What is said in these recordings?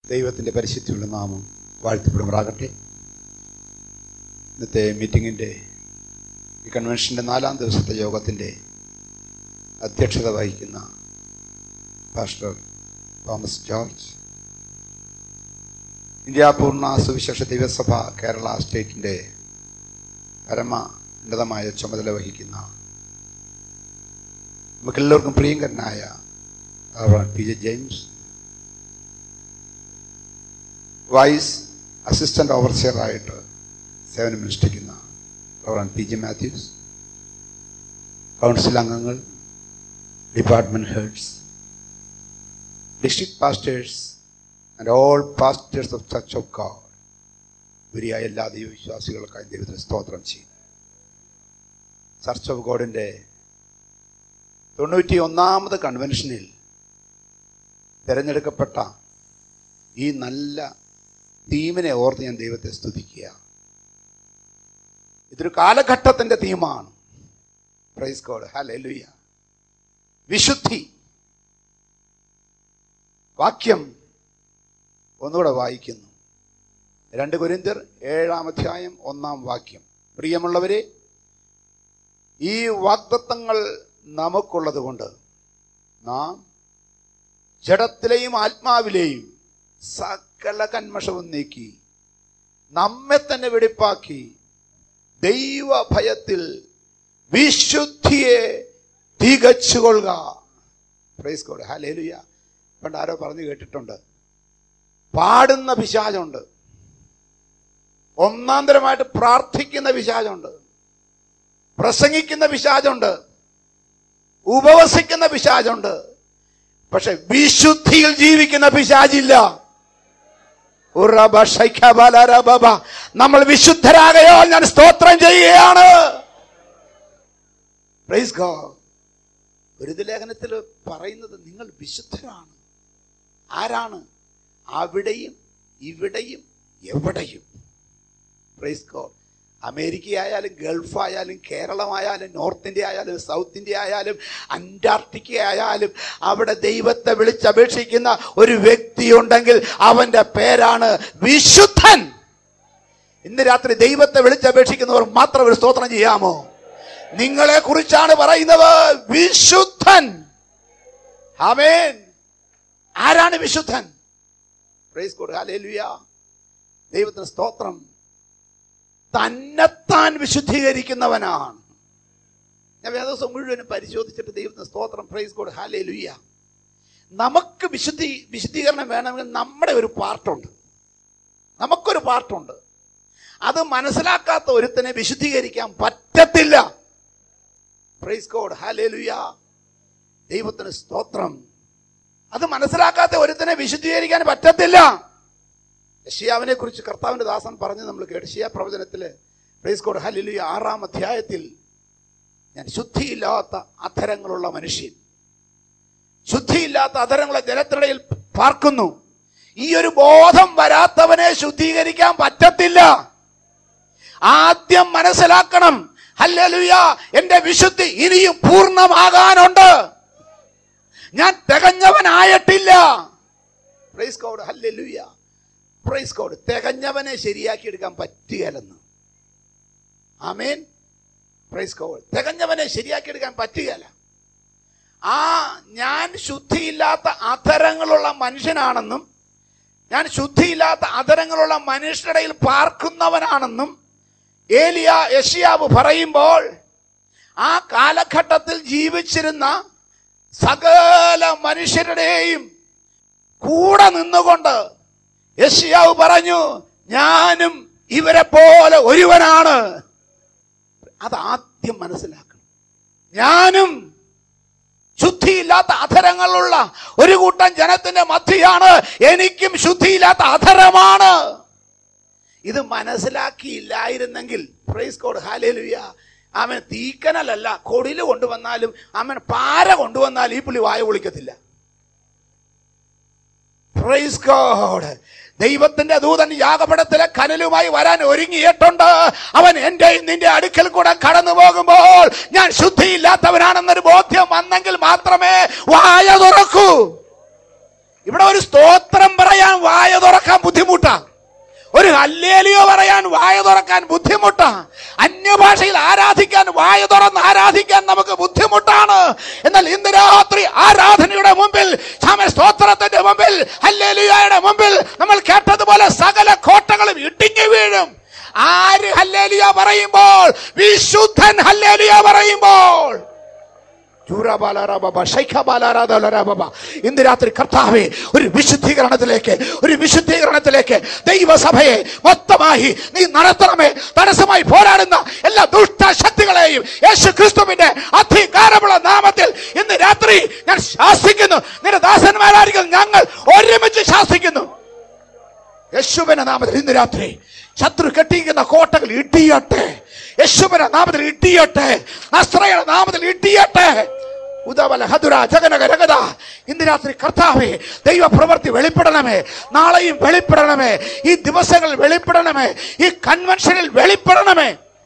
ദൈവത്തിൻ്റെ പരിശുദ്ധിയുള്ള നാമം വാഴ്ത്തപ്പെടുമാറാകട്ടെ ഇന്നത്തെ മീറ്റിങ്ങിൻ്റെ ഈ കൺവെൻഷൻ്റെ നാലാം ദിവസത്തെ യോഗത്തിൻ്റെ അധ്യക്ഷത വഹിക്കുന്ന പാസ്റ്റർ തോമസ് ജോർജ് ഇന്ത്യ പൂർണ്ണ സുവിശേഷ ദൈവസഭ കേരള സ്റ്റേറ്റിൻ്റെ പരമ ഉന്നതമായ ചുമതല വഹിക്കുന്ന നമുക്കെല്ലാവർക്കും പ്രിയങ്കരനായ T J James vice assistant ഓവർസിയറായിട്ട് സേവനമനുഷ്ഠിക്കുന്ന reverend P J Mathews council അംഗങ്ങൾ department heads district pastors and all pastors of church of God ഇവരിയായ എല്ലാ ദൈവവിശ്വാസികൾക്കായി ദൈവത്തിന് സ്തോത്രം ചെയ്യും ചർച്ച് ഓഫ് ഗോഡിൻ്റെ തൊണ്ണൂറ്റി ഒന്നാമത് കൺവെൻഷനിൽ തിരഞ്ഞെടുക്കപ്പെട്ട ഈ നല്ല തീമിനെ ഓർത്ത് ഞാൻ ദൈവത്തെ സ്തുതിക്കുക ഇതൊരു കാലഘട്ടത്തിന്റെ തീമാണ് പ്രൈസ് ഗോഡ് ഹല്ലേലൂയ വിശുദ്ധി വാക്യം ഒന്നുകൂടെ വായിക്കുന്നു രണ്ട് കുരിന്തിർ ഏഴാം അധ്യായം ഒന്നാം വാക്യം പ്രിയമുള്ളവരെ ഈ വാഗ്ദത്തങ്ങൾ നമുക്കുള്ളത് കൊണ്ട് നാം ജഡത്തിലെയും ആത്മാവിലെയും സകല കന്മഷവും നീക്കി നമ്മെ തന്നെ വെടിപ്പാക്കി ദൈവഭയത്തിൽ വിശുദ്ധിയെ തികച്ചുകൊള്ളുക പ്രൈസ് കോഡ് ഹാലേലുയ പണ്ട് ആരോ പറഞ്ഞു കേട്ടിട്ടുണ്ട് പാടുന്ന പിശാചുണ്ട് ഒന്നാം തരമായിട്ട് പ്രാർത്ഥിക്കുന്ന പിശാചുണ്ട് പ്രസംഗിക്കുന്ന പിശാചുണ്ട് ഉപവസിക്കുന്ന പിശാചുണ്ട് പക്ഷെ വിശുദ്ധിയിൽ ജീവിക്കുന്ന പിശാചില്ല ഉറബ ശൈഖബലരബബ. നമ്മൾ വിശുദ്ധരാകയോ ഞാൻ സ്തോത്രം ചെയ്യുകയാണ് Praise God. ഒരു ഇത് ലേഖനത്തിൽ പറയുന്നത് നിങ്ങൾ വിശുദ്ധരാണ് ആരാണ് അവിടെയും ഇവിടെയും എവിടെയും പ്രൈസ് ഗോഡ് അമേരിക്ക ആയാലും ഗൾഫ് ആയാലും കേരളമായാലും നോർത്ത് ഇന്ത്യ ആയാലും സൗത്ത് ഇന്ത്യ ആയാലും അന്റാർട്ടിക്ക ആയാലും അവിടെ ദൈവത്തെ വിളിച്ചപേക്ഷിക്കുന്ന ഒരു വ്യക്തി ഉണ്ടെങ്കിൽ അവന്റെ പേരാണ് വിശുദ്ധൻ ഇന്ന് രാത്രി ദൈവത്തെ വിളിച്ചപേക്ഷിക്കുന്നവർ മാത്രം ഒരു സ്തോത്രം ചെയ്യാമോ നിങ്ങളെ കുറിച്ചാണ് പറയുന്നത് വിശുദ്ധൻ ആമേൻ ആരാണ് വിശുദ്ധൻ പ്രൈസ് ഗോഡ് ഹല്ലേലൂയ ദൈവത്തിന് സ്തോത്രം തന്നെത്താൻ വിശുദ്ധീകരിക്കുന്നവനാണ് ഞാൻ വേദോസം മുഴുവനും പരിശോധിച്ചിട്ട് ദൈവത്തിന് സ്തോത്രം പ്രൈസ് ഗോഡ് ഹാലേ ലുയ്യ നമുക്ക് വിശുദ്ധി വിശുദ്ധീകരണം വേണമെങ്കിൽ നമ്മുടെ ഒരു പാർട്ടുണ്ട് നമുക്കൊരു പാർട്ടുണ്ട് അത് മനസ്സിലാക്കാത്ത ഒരുത്തനെ വിശുദ്ധീകരിക്കാൻ പറ്റത്തില്ല പ്രൈസ് ഗോഡ് ഹാലേ ലുയ്യ ദൈവത്തിന് സ്തോത്രം അത് മനസ്സിലാക്കാത്ത ഒരുത്തനെ വിശുദ്ധീകരിക്കാൻ പറ്റത്തില്ല യഷിയാവിനെ കുറിച്ച് കർത്താവിന്റെ ദാസൻ പറഞ്ഞ് നമ്മൾ കേട്ടു ഷിയ പ്രവചനത്തില് പ്രൈസ് കോഡ് ഹലിലു ആറാം അധ്യായത്തിൽ ഞാൻ ശുദ്ധിയില്ലാത്ത അധരങ്ങളുള്ള മനുഷ്യൻ ശുദ്ധിയില്ലാത്ത അധരങ്ങളെ ജലത്തിടയിൽ പാർക്കുന്നു ഈ ഒരു ബോധം വരാത്തവനെ ശുദ്ധീകരിക്കാൻ പറ്റത്തില്ല ആദ്യം മനസ്സിലാക്കണം ഹല്ലേലൂയ എന്റെ വിശുദ്ധി ഇനിയും പൂർണ്ണമാകാനുണ്ട് ഞാൻ തികഞ്ഞവനായിട്ടില്ല praise God hallelujah praise God തികഞ്ഞവനെ ശരിയാക്കി എടുക്കാൻ പറ്റുകയല്ലെന്ന് ആമേൻ പ്രൈസ് കോഡ് തികഞ്ഞവനെ ശരിയാക്കി എടുക്കാൻ പറ്റുകയല്ല ആ ഞാൻ ശുദ്ധിയില്ലാത്ത അധരങ്ങളുള്ള മനുഷ്യനാണെന്നും ഞാൻ ശുദ്ധിയില്ലാത്ത അധരങ്ങളുള്ള മനുഷ്യരുടെ ഇടയിൽ പാർക്കുന്നവനാണെന്നും ഏലിയ യഷിയാവ് പറയുമ്പോൾ ആ കാലഘട്ടത്തിൽ ജീവിച്ചിരുന്ന സകല മനുഷ്യരുടെയും കൂടെ നിന്നുകൊണ്ട് യശിയാവ് പറഞ്ഞു ഞാനും ഇവരെ പോലെ ഒരുവനാണ് അത് ആദ്യം മനസ്സിലാക്കണം ഞാനും ശുദ്ധിയില്ലാത്ത അധരങ്ങളുള്ള ഒരു കൂട്ടം ജനത്തിന്റെ മധ്യയാണ് എനിക്കും ശുദ്ധിയില്ലാത്ത അധരമാണ് ഇത് മനസ്സിലാക്കിയില്ലായിരുന്നെങ്കിൽ പ്രൈസ് കോഡ് ഹാലേലുയ അവൻ തീക്കനലല്ല കൊടില് കൊണ്ടുവന്നാലും അവൻ പാര കൊണ്ടുവന്നാലും ഈ പുള്ളി വായ പൊളിക്കത്തില്ല പ്രൈസ് ഗോഡ് ദൈവത്തിന്റെ ദൂതൻ യാഗപടത്തിലെ കനലുമായി വരാൻ ഒരുങ്ങിയിട്ടുണ്ട് അവൻ എന്റെ നിന്റെ അടുക്കൽ കൂടെ കടന്നു പോകുമ്പോൾ ഞാൻ ശുദ്ധിയില്ലാത്തവനാണെന്നൊരു ബോധ്യം വന്നെങ്കിൽ മാത്രമേ വായ തുറക്കൂ ഇവിടെ ഒരു സ്തോത്രം പറയാൻ പറയാൻ വായ തുറക്കാൻ ബുദ്ധിമുട്ടാ ഒരു ഹല്ലേലിയോ പറയാൻ വായ തുറക്കാൻ ബുദ്ധിമുട്ടാ അന്യഭാഷയിൽ ആരാധിക്കാൻ വായ തുറന്ന് ആരാധിക്കാൻ നമുക്ക് ബുദ്ധിമുട്ടാണ് എന്നാൽ ഇന്ന് രാത്രി ആരാധനയുടെ മുമ്പിൽ സമയ സ്തോത്രത്തിന്റെ മുമ്പിൽ ഹല്ലേലിയയുടെ മുമ്പിൽ നമ്മൾ കേട്ടതുപോലെ സകല കോട്ടകളും ഇടിഞ്ഞു വീഴും ആര് ഹല്ലേലിയ പറയുമ്പോൾ വിശുദ്ധൻ ഹല്ലേലിയ പറയുമ്പോൾ ചൂരാബാലാറാബാബ, ശൈഖബാലാറാദാലാറാബാബ. ഇന്ന് രാത്രി കർത്താവെ ഒരു വിശുദ്ധീകരണത്തിലേക്ക് ഒരു വിശുദ്ധീകരണത്തിലേക്ക് ദൈവസഭയെ മൊത്തമായി നീ നടത്തണമേ തടസ്സമായി പോരാടുന്ന എല്ലാ ദുഷ്ടശക്തികളെയും യേശു ക്രിസ്തുവിന്റെ അധികാരമുള്ള നാമത്തിൽ ഇന്ന് രാത്രി ഞാൻ ശാസിക്കുന്നു നിന്റെ ദാസന്മാരായിരിക്കും ഞങ്ങൾ ഒരുമിച്ച് ശാസിക്കുന്നു യേശുവിന്റെ നാമത്തിൽ ഇന്ന് രാത്രി ശത്രു കെട്ടിയിരിക്കുന്ന കോട്ടകൾ ഇടിയട്ടെ യേശുവിന്റെ നാമത്തിൽ ഇടിയട്ടെ നസ്രയുടെ നാമത്തിൽ ഇടിയട്ടെ ഉദവല ഹതുര ജഗനക രഗത ഇന്ന് രാത്രി കർത്താവേ ദൈവ പ്രവൃത്തി വെളിപ്പെടണമേ നാളെയും വെളിപ്പെടണമേ ഈ ദിവസങ്ങളിൽ വെളിപ്പെടണമേ ഈ കൺവെൻഷനിൽ വെളിപ്പെടണമേ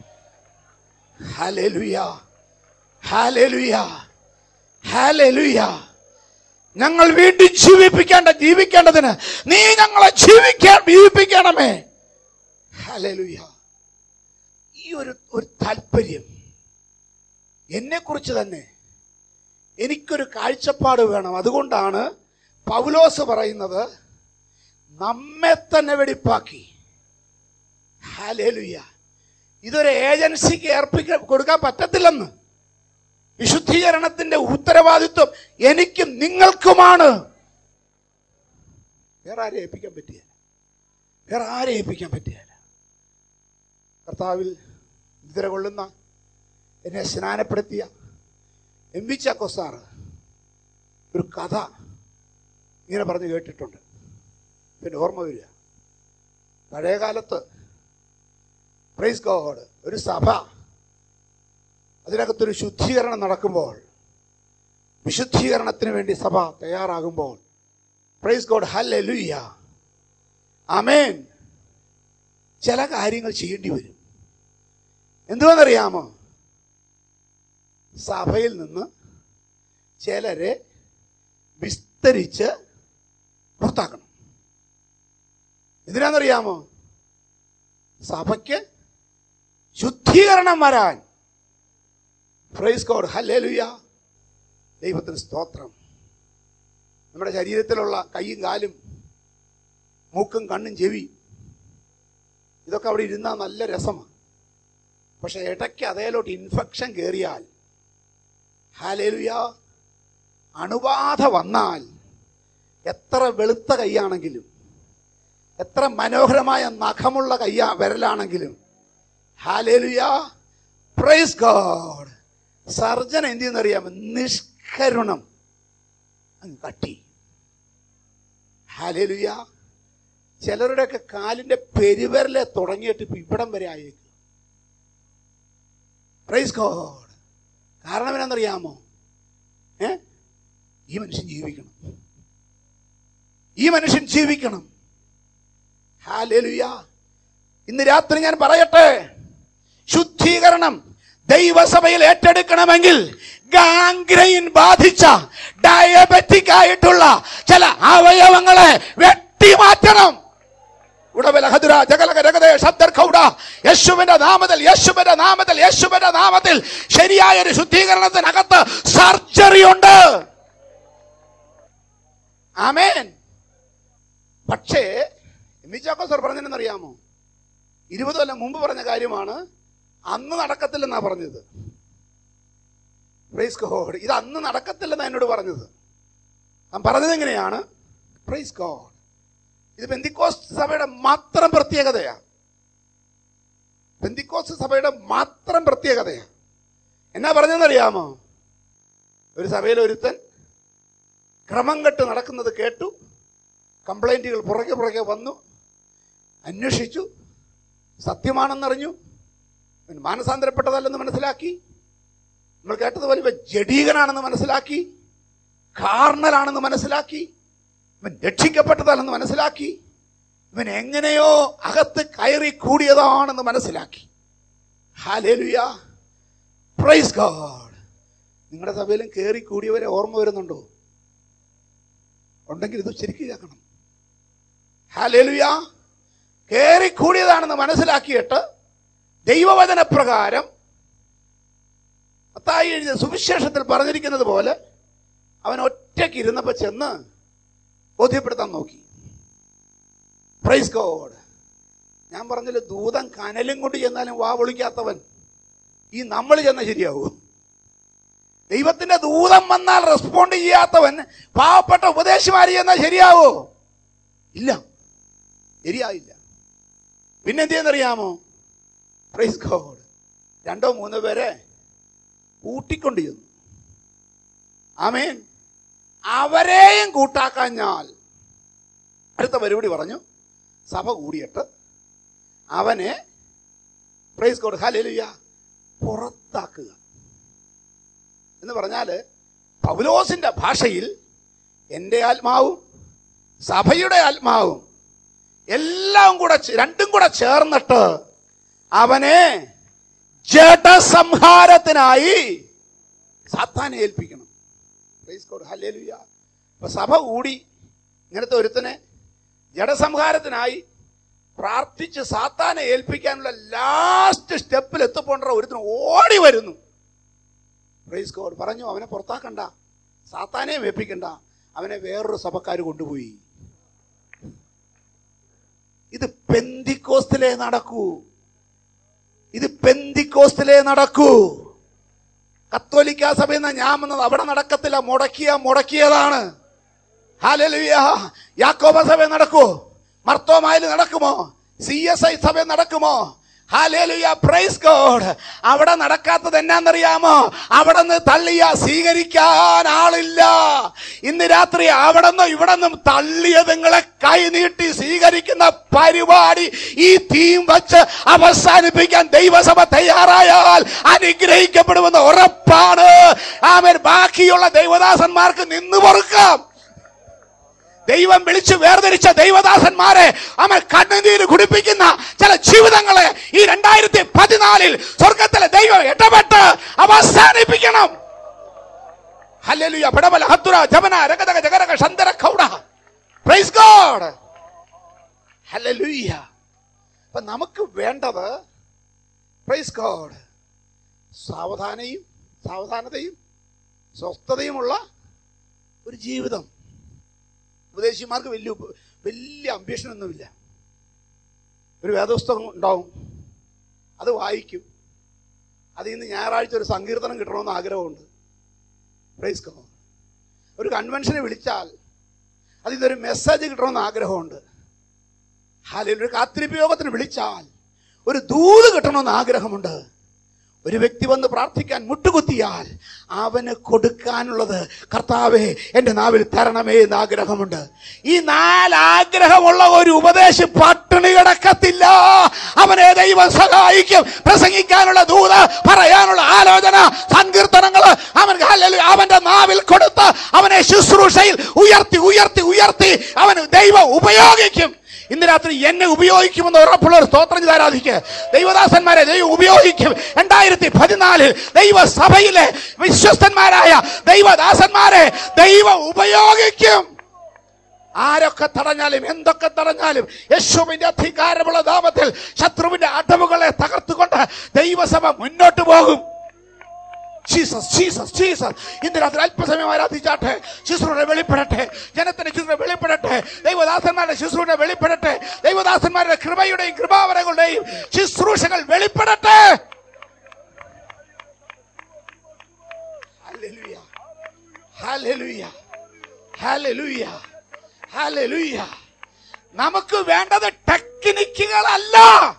ഹാലേലുയ ഹാലേലുയ ഹാലേലുയ ഞങ്ങൾ വീണ്ടും ജീവിപ്പിക്കേണ്ട ജീവിക്കേണ്ടതിന് നീ ഞങ്ങളെ ജീവിക്കാൻ ജീവിപ്പിക്കണമേ ഹല്ലേലൂയ ഈ ഒരു ഒരു താല്പര്യം എന്നെ കുറിച്ച് തന്നെ എനിക്കൊരു കാഴ്ചപ്പാട് വേണം അതുകൊണ്ടാണ് പൗലോസ് പറയുന്നത് നമ്മെ തന്നെ വെടിപ്പാക്കി ഹാലേലുയ ഇതൊരു ഏജൻസിക്ക് ഏർപ്പിക്ക കൊടുക്കാൻ പറ്റത്തില്ലെന്ന് വിശുദ്ധീകരണത്തിന്റെ ഉത്തരവാദിത്വം എനിക്കും നിങ്ങൾക്കുമാണ് വേറെ ആരെ ഏൽപ്പിക്കാൻ പറ്റിയ വേറെ ആരെ ഏൽപ്പിക്കാൻ പറ്റിയ കർത്താവിൽ നിദ്ര കൊള്ളുന്ന എന്നെ സ്നാനപ്പെടുത്തിയ എം വി ചാക്കോ സാറ് ഒരു കഥ ഇങ്ങനെ പറഞ്ഞ് കേട്ടിട്ടുണ്ട് പിന്നെ ഓർമ്മ വരിക പഴയ കാലത്ത് പ്രൈസ് ഗോഡ് ഒരു സഭ അതിനകത്തൊരു ശുദ്ധീകരണം നടക്കുമ്പോൾ വിശുദ്ധീകരണത്തിന് വേണ്ടി സഭ തയ്യാറാകുമ്പോൾ പ്രൈസ് ഗോഡ് ഹല്ലേലൂയ ആമേൻ ചില കാര്യങ്ങൾ ചെയ്യേണ്ടി വരും എന്തുവെന്നറിയാമോ സഭയിൽ നിന്ന് ചിലരെ വിസ്തരിച്ച് പുറത്താക്കണം എന്തിനാണെന്നറിയാമോ സഭയ്ക്ക് ശുദ്ധീകരണം വരാൻ പ്രൈസ് ഗോഡ് ഹല്ലേലൂയ ദൈവത്തിന് സ്തോത്രം നമ്മുടെ ശരീരത്തിലുള്ള കൈയും കാലും മൂക്കും കണ്ണും ചെവി ഇതൊക്കെ അവിടെ ഇരുന്നാൽ നല്ല രസമാണ് പക്ഷെ ഇടയ്ക്ക് അതേലോട്ട് ഇൻഫെക്ഷൻ കയറിയാൽ ഹാലേലുയ അണുബാധ വന്നാൽ എത്ര വെളുത്ത കൈയാണെങ്കിലും എത്ര മനോഹരമായ നഖമുള്ള കയ്യ വിരലാണെങ്കിലും ഹാലേലുയ പ്രൈസ് ഗോഡ് സർജൻ എന്ത് ചെയ്യുന്നറിയാമോ നിഷ്കരുണം അങ്ങ് കട്ടി ഹാലേലുയ ചിലരുടെയൊക്കെ കാലിന്റെ പെരുവിരലെ തുടങ്ങിയിട്ട് ഇപ്പൊ ഇവിടം വരെ ആയേക്കും പ്രൈസ് ഗോഡ് കാരണം എന്നാന്നറിയാമോ ഏ ഈ മനുഷ്യൻ ജീവിക്കണം ഈ മനുഷ്യൻ ജീവിക്കണം ഹാലേലുയ ഇന്ന് രാത്രി ഞാൻ പറയട്ടെ ശുദ്ധീകരണം ദൈവസഭയിൽ ഏറ്റെടുക്കണമെങ്കിൽ ഗാംഗ്രൈൻ ബാധിച്ച ഡയബറ്റിക് ആയിട്ടുള്ള ചില അവയവങ്ങളെ വെട്ടിമാറ്റണം ഉടവലഹദുര ജഗലക രഗതേ ശബ്ദർ കൗഡ യേശുവിന്റെ നാമത്തിൽ യേശുവിന്റെ നാമത്തിൽ യേശുവിന്റെ നാമത്തിൽ ശരിയായ ഒരു ശുദ്ധീകരണത്തിനകത്ത് സർജറി ഉണ്ട് ആമേൻ പക്ഷേ എം വി ചാക്കോ സർ പറഞ്ഞതെന്നറിയാമോ ഇരുപത് കൊല്ലം മുമ്പ് പറഞ്ഞ കാര്യമാണ് അന്ന് നടക്കത്തില്ലെന്നാ പറഞ്ഞത് പ്രൈസ് ഗോഡ് ഇത് അന്ന് നടക്കത്തില്ലെന്നാ എന്നോട് പറഞ്ഞത് ഞാൻ പറഞ്ഞത് എങ്ങനെയാണ് പ്രൈസ് ഗോഡ് ഇത് പെന്തിക്കോസ് സഭയുടെ മാത്രം പ്രത്യേകതയാണ് പെന്തിക്കോസ് സഭയുടെ മാത്രം പ്രത്യേകതയാണ് എന്നാ പറഞ്ഞതെന്നറിയാമോ ഒരു സഭയിൽ ഒരുത്തൻ ക്രമം കെട്ട് നടക്കുന്നത് കേട്ടു കംപ്ലൈന്റുകൾ പുറകെ പുറകെ വന്നു അന്വേഷിച്ചു സത്യമാണെന്നറിഞ്ഞു ഇവൻ മാനസാന്തരപ്പെട്ടതല്ലെന്ന് മനസ്സിലാക്കി നമ്മൾ കേട്ടതുപോലെ ഇവൻ ജഡീകനാണെന്ന് മനസ്സിലാക്കി കാർണലാണെന്ന് മനസ്സിലാക്കി ഇവൻ രക്ഷിക്കപ്പെട്ടതല്ലെന്ന് മനസ്സിലാക്കി ഇവൻ എങ്ങനെയോ അകത്ത് കയറി കൂടിയതാണെന്ന് മനസ്സിലാക്കി ഹാലേലുയ പ്രൈസ് ഗോഡ് നിങ്ങളുടെ സഭയിലും കയറി കൂടിയവരെ ഓർമ്മ വരുന്നുണ്ടോ ഉണ്ടെങ്കിൽ ഇത് ശരിക്കും കേൾക്കണം ഹാലേലുയ കയറിക്കൂടിയതാണെന്ന് മനസ്സിലാക്കിയിട്ട് ദൈവവചന പ്രകാരം മത്തായി എഴുതിയ സുവിശേഷത്തിൽ പറഞ്ഞിരിക്കുന്നത് പോലെ അവൻ ഒറ്റയ്ക്ക് ഇരുന്നപ്പോൾ ചെന്ന് ബോധ്യപ്പെടുത്താൻ നോക്കി പ്രൈസ് ഗോഡ് ഞാൻ പറഞ്ഞില്ല ദൂതൻ കനലും കൊണ്ട് ചെന്നാലും വാ വിളിക്കാത്തവൻ ഈ നമ്മൾ ചെന്ന ശരിയാവൂ ദൈവത്തിന്റെ ദൂതം വന്നാൽ റെസ്പോണ്ട് ചെയ്യാത്തവൻ പാവപ്പെട്ട ഉപദേശമാരി ചെന്നാൽ ശരിയാവോ ഇല്ല ശരിയായില്ല പിന്നെന്ത് ചെയ്യുന്നറിയാമോ പ്രൈസ് ഗോഡ് രണ്ടോ മൂന്നോ പേരെ കൂട്ടിക്കൊണ്ട് ചെന്നു ആമേൻ അവരെയും കൂട്ടാക്കാഞ്ഞാൽ അടുത്ത പരിപാടി പറഞ്ഞു സഭ കൂടിയിട്ട് അവനെ പ്രൈസ് കോഡ് ഹാലേലുയ്യ പുറത്താക്കുക എന്ന് പറഞ്ഞാല് പൗലോസിന്റെ ഭാഷയിൽ എൻ്റെ ആത്മാവും സഭയുടെ ആത്മാവും എല്ലാം കൂടെ ചേ- രണ്ടും കൂടെ ചേർന്നിട്ട് അവനെ ജഡസംഹാരത്തിനായി സാത്താനെ ഏൽപ്പിക്കണം പ്രൈസ് കോഡ് ഹല്ലേലൂയ അപ്പൊ സഭ കൂടി ഇങ്ങനത്തെ ഒരുത്തനെ ജഡസംഹാരത്തിനായി പ്രാർത്ഥിച്ച് സാത്താനെ ഏൽപ്പിക്കാനുള്ള ലാസ്റ്റ് സ്റ്റെപ്പിൽ എത്തിപ്പോണ്ട ഒരുത്തിന് ഓടി വരുന്നു പ്രൈസ് കോഡ് പറഞ്ഞു അവനെ പുറത്താക്കണ്ട സാത്താനെയും ഏൽപ്പിക്കണ്ട അവനെ വേറൊരു സഭക്കാർ കൊണ്ടുപോയി ഇത് പെന്തിക്കോസ്തിലേ നടക്കൂ ഇത് പെന്തിക്കോസ്തിലേ നടക്കൂ കത്തോലിക്ക സഭയിൽ നിന്ന് ഞാൻ വന്നത് അവിടെ നടക്കത്തില്ല മുടക്കിയ മുടക്കിയതാണ് ഹാലലുയ യാക്കോബ സഭ നടക്കുമോ മർത്തോമായിൽ നടക്കുമോ സി എസ് ഐ സഭ നടക്കുമോ ഹാലേലുയ പ്രൈസ് ഗോഡ് അവിടെ നടക്കാത്തത് എന്നാന്നറിയാമോ അവിടെ നിന്ന് തള്ളിയ സ്വീകരിക്കാൻ ആളില്ല ഇന്ന് രാത്രി അവിടെ നിന്നും ഇവിടെ നിന്നും തള്ളിയ നിങ്ങളെ കൈനീട്ടി സ്വീകരിക്കുന്ന പരിപാടി ഈ തീം വച്ച് അവസാനിപ്പിക്കാൻ ദൈവസഭ തയ്യാറായാൽ അനുഗ്രഹിക്കപ്പെടുമെന്ന് ഉറപ്പാണ് ആമൻ ബാക്കിയുള്ള ദൈവദാസന്മാർക്ക് നിന്ന് പൊറുക്കാം ദൈവം വിളിച്ച് വേർതിരിച്ച ദൈവദാസന്മാരെ അവൻ കണ്ണുനീര് കുടിപ്പിക്കുന്ന ചില ജീവിതങ്ങളെ ഈ രണ്ടായിരത്തി പതിനാലിൽ സ്വർഗത്തിലെ ദൈവം ഇടപെട്ട് അവസാനിപ്പിക്കണം ഹല്ലേലൂയ പടബല ഹത്തുര ജപന രഗതക ജഗരക ശന്തര കൗഡ പ്രൈസ് ഗോഡ് ഹല്ലേലൂയ അപ്പൊ നമുക്ക് വേണ്ടത് പ്രൈസ് ഗോഡ് സാവധാനയും സാവധാനതയും സ്വസ്ഥതയുമുള്ള ഒരു ജീവിതം ഉപദേശിമാർക്ക് വലിയ ഉപ- വലിയ അംബിഷൻ ഒന്നുമില്ല ഒരു വേദപുസ്തകം ഉണ്ടാവും അത് വായിക്കും അതിൽ നിന്ന് ഞായറാഴ്ച ഒരു സങ്കീർത്തനം കിട്ടണമെന്ന് ആഗ്രഹമുണ്ട് പ്രൈസ് ഗോഡ് ഒരു കൺവെൻഷനെ വിളിച്ചാൽ അതിൽ നിന്നൊരു മെസ്സേജ് കിട്ടണമെന്ന് ആഗ്രഹമുണ്ട് ഹാലയിൽ ഒരു കാത്തിരിപ്പ് യോഗത്തിന് വിളിച്ചാൽ ഒരു ദൂത് കിട്ടണമെന്ന് ആഗ്രഹമുണ്ട് ഒരു വ്യക്തി വന്ന് പ്രാർത്ഥിക്കാൻ മുട്ടുകുത്തിയാൽ അവന് കൊടുക്കാനുള്ളത് കർത്താവെ എൻ്റെ നാവിൽ തരണമേ എന്ന് ആഗ്രഹമുണ്ട് ഈ നാലാഗ്രഹമുള്ള ഒരു ഉപദേശം പട്ടിണി കിടക്കത്തില്ല അവനെ ദൈവം സഹായിക്കും പ്രസംഗിക്കാനുള്ള ദൂത് പറയാനുള്ള ആലോചന സങ്കീർത്തനങ്ങൾ അവൻ ഹല്ലേലൂയ, അവന്റെ നാവിൽ കൊടുത്ത് അവനെ ശുശ്രൂഷയിൽ ഉയർത്തി ഉയർത്തി ഉയർത്തി അവന് ദൈവം ഉപയോഗിക്കും ഇന്ന് രാത്രി എന്നെ ഉപയോഗിക്കുമെന്ന് ഉറപ്പുള്ള ഒരു സ്തോത്രം ചെയ്ത് ആരാധിക്കുക ദൈവദാസന്മാരെ ദൈവം ഉപയോഗിക്കും രണ്ടായിരത്തി പതിനാലിൽ ദൈവസഭയിലെ വിശ്വസ്തന്മാരായ ദൈവദാസന്മാരെ ദൈവം ഉപയോഗിക്കും ആരൊക്കെ തടഞ്ഞാലും എന്തൊക്കെ തടഞ്ഞാലും യേശുവിന്റെ അധികാരമുള്ള നാമത്തിൽ ശത്രുവിന്റെ അടവുകളെ തകർത്തുകൊണ്ട് ദൈവസഭ മുന്നോട്ട് പോകും ജീസസ് ജീസസ് ജീസസ് ഇന്ന് രാത്രി അല്പസമയം ആരാധിച്ചാട്ടെ ശുശ്രൂഷ വെളിപ്പെടട്ടെ ജനത്തിന്റെ ശുശ്രൂഷ വെളിപ്പെടട്ടെ ദൈവദാസന്മാരുടെ ശുശ്രൂഷ വെളിപ്പെടട്ടെ ദൈവദാസന്മാരുടെ കൃപയുടെയും കൃപാവരങ്ങളുടെയും ശുശ്രൂഷകൾ വെളിപ്പെടട്ടെ ഹല്ലേലൂയ ഹല്ലേലൂയ ഹല്ലേലൂയ ഹല്ലേലൂയ നമുക്ക് വേണ്ടത് ടെക്നിക്കുകളല്ല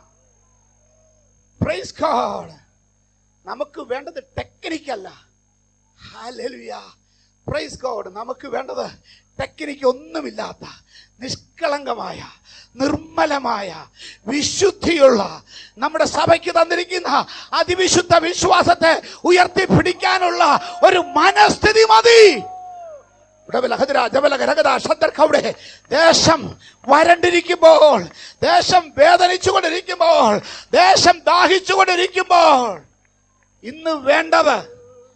പ്രൈസ് ഗോഡ് നമുക്ക് വേണ്ടത് ടെക്നിക്കല്ല ഹാലലുയ പ്രൈസ് ഗോഡ് നമുക്ക് വേണ്ടത് ടെക്നിക്ക് ഒന്നുമില്ലാത്ത നിഷ്കളങ്കമായ നിർമ്മലമായ വിശുദ്ധിയുള്ള നമ്മുടെ സഭയ്ക്ക് തന്നിരിക്കുന്ന അതിവിശുദ്ധ വിശ്വാസത്തെ ഉയർത്തിപ്പിടിക്കാനുള്ള ഒരു മനസ്ഥിതി മതി ഉടവലഹദിര ജബലകരകത ശബ്ദർക്കവിടെ ദേശം വരണ്ടിരിക്കുമ്പോൾ ദേശം വേദനിച്ചുകൊണ്ടിരിക്കുമ്പോൾ ദേശം ദാഹിച്ചുകൊണ്ടിരിക്കുമ്പോൾ ഇന്ന് വേണ്ടത്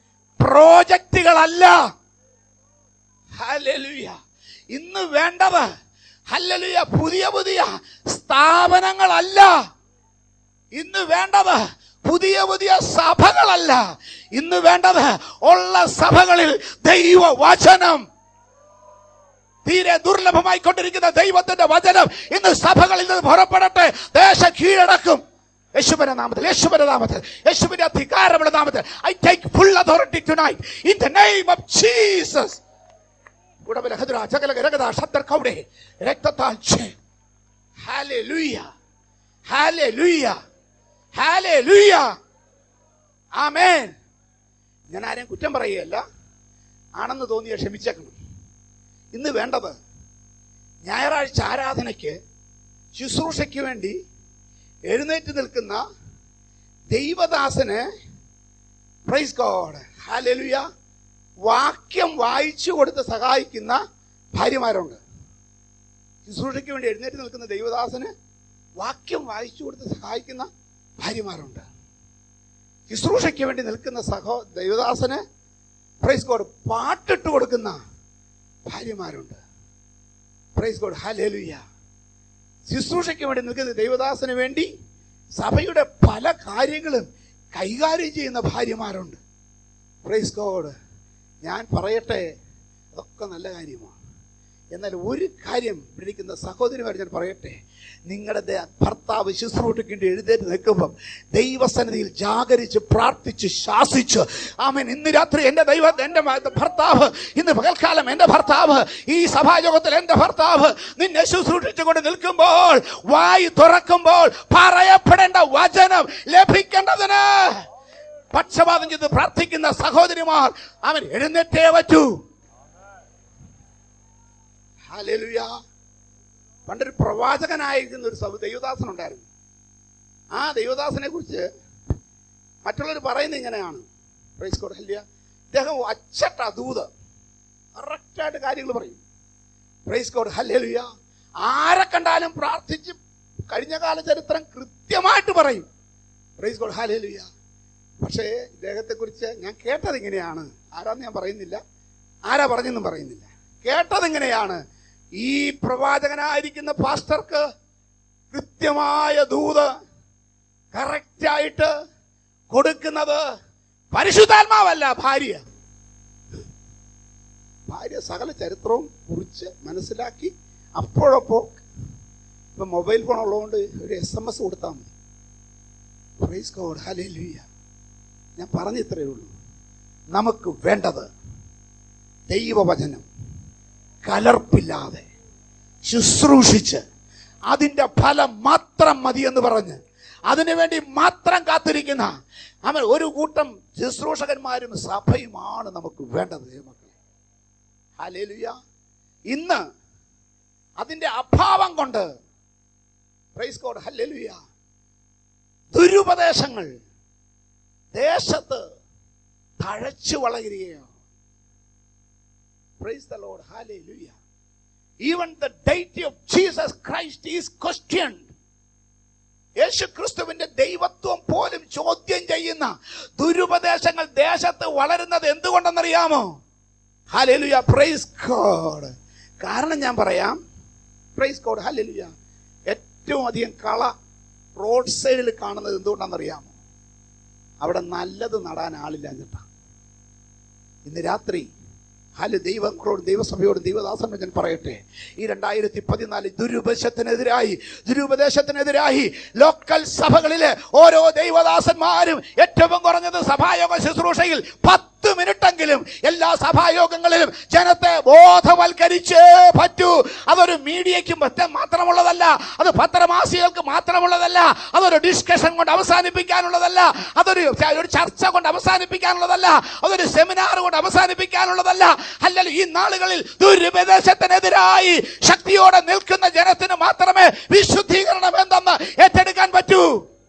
പ്രോജക്റ്റുകളല്ല ഹല്ലേലൂയ ഇന്ന് വേണ്ടത് ഹല്ലേലൂയ പുതിയ പുതിയ സ്ഥാപനങ്ങളല്ല ഇന്ന് വേണ്ടത് പുതിയ പുതിയ സഭകളല്ല ഇന്ന് വേണ്ടത് ഉള്ള സഭകളിൽ ദൈവ വചനം തീരെ ദുർലഭമായി കൊണ്ടിരിക്കുന്ന ദൈവത്തിന്റെ വചനം ഇന്ന് സഭകളിൽ നിന്ന് പുറപ്പെടട്ടെ ദേശം കീഴടക്കും യേശുവിന്റെ നാമത്തിൽ യേശുവിന്റെ നാമത്തിൽ യേശുവിന്റെ അധികാരമുള്ള നാമത്തിൽ I take full authority tonight in the name of Jesus ഉടമല ഹദ്ര ചകല രഗത ശബ്ദർ കൗടെ രക്തത്താൽ ഹാലൂയ ഹാലൂയ ഹാലൂയ ആമേൻ ഞാൻ ആരെയും കുറ്റം പറയുകയല്ല ആണെന്ന് തോന്നിയ ക്ഷമിച്ചേക്കണം ഇന്ന് വേണ്ടത് ഞായറാഴ്ച ആരാധനയ്ക്ക് ശുശ്രൂഷയ്ക്ക് വേണ്ടി എഴുന്നേറ്റ് നിൽക്കുന്ന ദൈവദാസന് പ്രൈസ് ഗോഡ് ഹാലലുയ വാക്യം വായിച്ചു കൊടുത്ത് സഹായിക്കുന്ന ഭാര്യമാരുണ്ട് ശുശ്രൂഷയ്ക്ക് വേണ്ടി എഴുന്നേറ്റ് നിൽക്കുന്ന ദൈവദാസന് വാക്യം വായിച്ചു കൊടുത്ത് സഹായിക്കുന്ന ഭാര്യമാരുണ്ട് ശുശ്രൂഷയ്ക്ക് വേണ്ടി നിൽക്കുന്ന സഹോ ദൈവദാസന് പ്രൈസ് ഗോഡ് പാട്ടിട്ട് കൊടുക്കുന്ന ഭാര്യമാരുണ്ട് പ്രൈസ് ഗോഡ് ഹലേലുയ ശുശ്രൂഷയ്ക്ക് വേണ്ടി നിൽക്കുന്ന ദൈവദാസന് വേണ്ടി സഭയുടെ പല കാര്യങ്ങളും കൈകാര്യം ചെയ്യുന്ന ഭാര്യമാരുണ്ട് പ്രൈസ് ഗോഡ് ഞാൻ പറയട്ടെ അതൊക്കെ നല്ല കാര്യമാണ് എന്നാൽ ഒരു കാര്യം പിടിക്കുന്ന സഹോദരിമാർ ഞാൻ പറയട്ടെ നിങ്ങളുടെ ദേ- ഭർത്താവ് ശുശ്രൂഷയ്ക്ക് വേണ്ടി എഴുന്നേറ്റ് നിൽക്കുമ്പം ദൈവസന്നിധിയിൽ ജാഗരിച്ച് പ്രാർത്ഥിച്ച് ശാസിച്ച് ആമൻ ഇന്ന് രാത്രി എൻ്റെ ദൈവ എൻ്റെ മ- ഭർത്താവ് ഇന്ന് പകൽക്കാലം എൻ്റെ ഭർത്താവ് ഈ സഭായോഗത്തിൽ എൻ്റെ ഭർത്താവ് നിന്നെ ശുശ്രൂഷിച്ചുകൊണ്ട് നിൽക്കുമ്പോൾ വായി തുറക്കുമ്പോൾ പറയപ്പെടേണ്ട വചനം ലഭിക്കേണ്ടതിന് പക്ഷപാതം ചെയ്ത് പ്രാർത്ഥിക്കുന്ന സഹോദരിമാർ അവൻ എഴുന്നേറ്റേ പറ്റൂ ഹല്ലേലൂയ പണ്ടൊരു പ്രവാചകനായിരിക്കുന്ന ഒരു സഭ ദൈവദാസൻ ഉണ്ടായിരുന്നു ആ ദൈവദാസനെ കുറിച്ച് മറ്റുള്ളവർ പറയുന്നത് ഇങ്ങനെയാണ് പ്രൈസ് കോഡ് ഹല്ലിയ ഇദ്ദേഹം അച്ചട്ട ദൂത് കറക്റ്റായിട്ട് കാര്യങ്ങൾ പറയും പ്രൈസ് കോഡ് ഹല്ലേലൂയ ആരെ കണ്ടാലും പ്രാർത്ഥിച്ച് കഴിഞ്ഞ കാല ചരിത്രം കൃത്യമായിട്ട് പറയും പ്രൈസ് കോഡ് ഹല്ലേലൂയ പക്ഷേ ഇദ്ദേഹത്തെ കുറിച്ച് ഞാൻ കേട്ടത് ഇങ്ങനെയാണ് ആരാന്ന് ഞാൻ പറയുന്നില്ല ആരാ പറഞ്ഞെന്നും പറയുന്നില്ല കേട്ടത് ഇങ്ങനെയാണ് ഈ പ്രവാചകനായിരിക്കുന്ന പാസ്റ്റർക്ക് കൃത്യമായ ദൂത് കറക്റ്റായിട്ട് കൊടുക്കുന്നത് പരിശുദ്ധാത്മാവല്ല ഭാര്യ ഭാര്യ സകല ചരിത്രവും കുറിച്ച് മനസ്സിലാക്കി അപ്പോഴപ്പോ ഇപ്പൊ മൊബൈൽ ഫോൺ ഉള്ളതുകൊണ്ട് ഒരു എസ് എം എസ് കൊടുത്താൽ മതി പ്രൈസ് ഗോഡ് ഹല്ലേലൂയ ഞാൻ പറഞ്ഞു ഇത്രയേ ഉള്ളൂ നമുക്ക് വേണ്ടത് ദൈവവചനം കലർപ്പില്ലാതെ ശുശ്രൂഷിച്ച് അതിന്റെ ഫലം മാത്രം മതി എന്ന് പറഞ്ഞ് അതിനുവേണ്ടി മാത്രം കാത്തിരിക്കുന്ന അവൻ ഒരു കൂട്ടം ശുശ്രൂഷകന്മാരും സഭയുമാണ് നമുക്ക് വേണ്ടത് ദൈവമക്കളെ ഹല്ലേലൂയ ഇന്ന് അതിന്റെ അഭാവം കൊണ്ട് പ്രൈസ് കോഡ് ഹല്ലേലൂയ ദുരുപദേശങ്ങൾ ദേശത്ത് തഴച്ചു വളരുകയാണ് Praise the Lord. Hallelujah. Even the deity of Jesus Christ is questioned. യേശു ക്രിസ്തുവിന്റെ ദൈവത്വം പോലും ചോദ്യം ചെയ്യുന്ന ദുരുപദേശങ്ങൾ ദേശത്ത് വളരുന്നത് എന്തുകൊണ്ടെന്നറിയാമോ ഹലലുയ പ്രൈസ് കോഡ് കാരണം ഞാൻ പറയാം പ്രൈസ് കോഡ് ഹലലുയ ഏറ്റവും അധികം കള റോഡ് സൈഡിൽ കാണുന്നത് എന്തുകൊണ്ടാണെന്നറിയാമോ അവിടെ നല്ലത് നടാൻ ആളില്ല എന്നിട്ടാ ഇന്ന് രാത്രി ഹാല് ദൈവങ്ങളോടും ദൈവസഭയോടും ദൈവദാസനോട് ഞാൻ പറയട്ടെ ഈ രണ്ടായിരത്തി പതിനാല് ദുരുപദേശത്തിനെതിരായി ദുരുപദേശത്തിനെതിരായി ലോക്കൽ സഭകളിലെ ഓരോ ദൈവദാസന്മാരും ഏറ്റവും കുറഞ്ഞത് സഭായോഗ ശുശ്രൂഷയിൽ പത്ത് മിനിറ്റെങ്കിലും എല്ലാ സഭായോഗങ്ങളിലും ജനത്തെ ബോധവൽക്കരിച്ചേ പറ്റൂ അതൊരു മീഡിയയ്ക്ക് മറ്റ- മാത്രമുള്ളതല്ല അത് പത്രമാസികൾക്ക് മാത്രമുള്ളതല്ല അതൊരു ഡിസ്കഷൻ കൊണ്ട് അവസാനിപ്പിക്കാനുള്ളതല്ല അതൊരു ച- ഒരു ചർച്ച കൊണ്ട് അവസാനിപ്പിക്കാനുള്ളതല്ല അതൊരു സെമിനാർ കൊണ്ട് അവസാനിപ്പിക്കാനുള്ളതല്ല അല്ലെങ്കിൽ ഈ നാളുകളിൽ ദുരുപദേശത്തിനെതിരായി ശക്തിയോടെ നിൽക്കുന്ന ജനത്തിന് മാത്രമേ വിശുദ്ധീകരണം എന്തെന്ന് ഏറ്റെടുക്കാൻ പറ്റൂ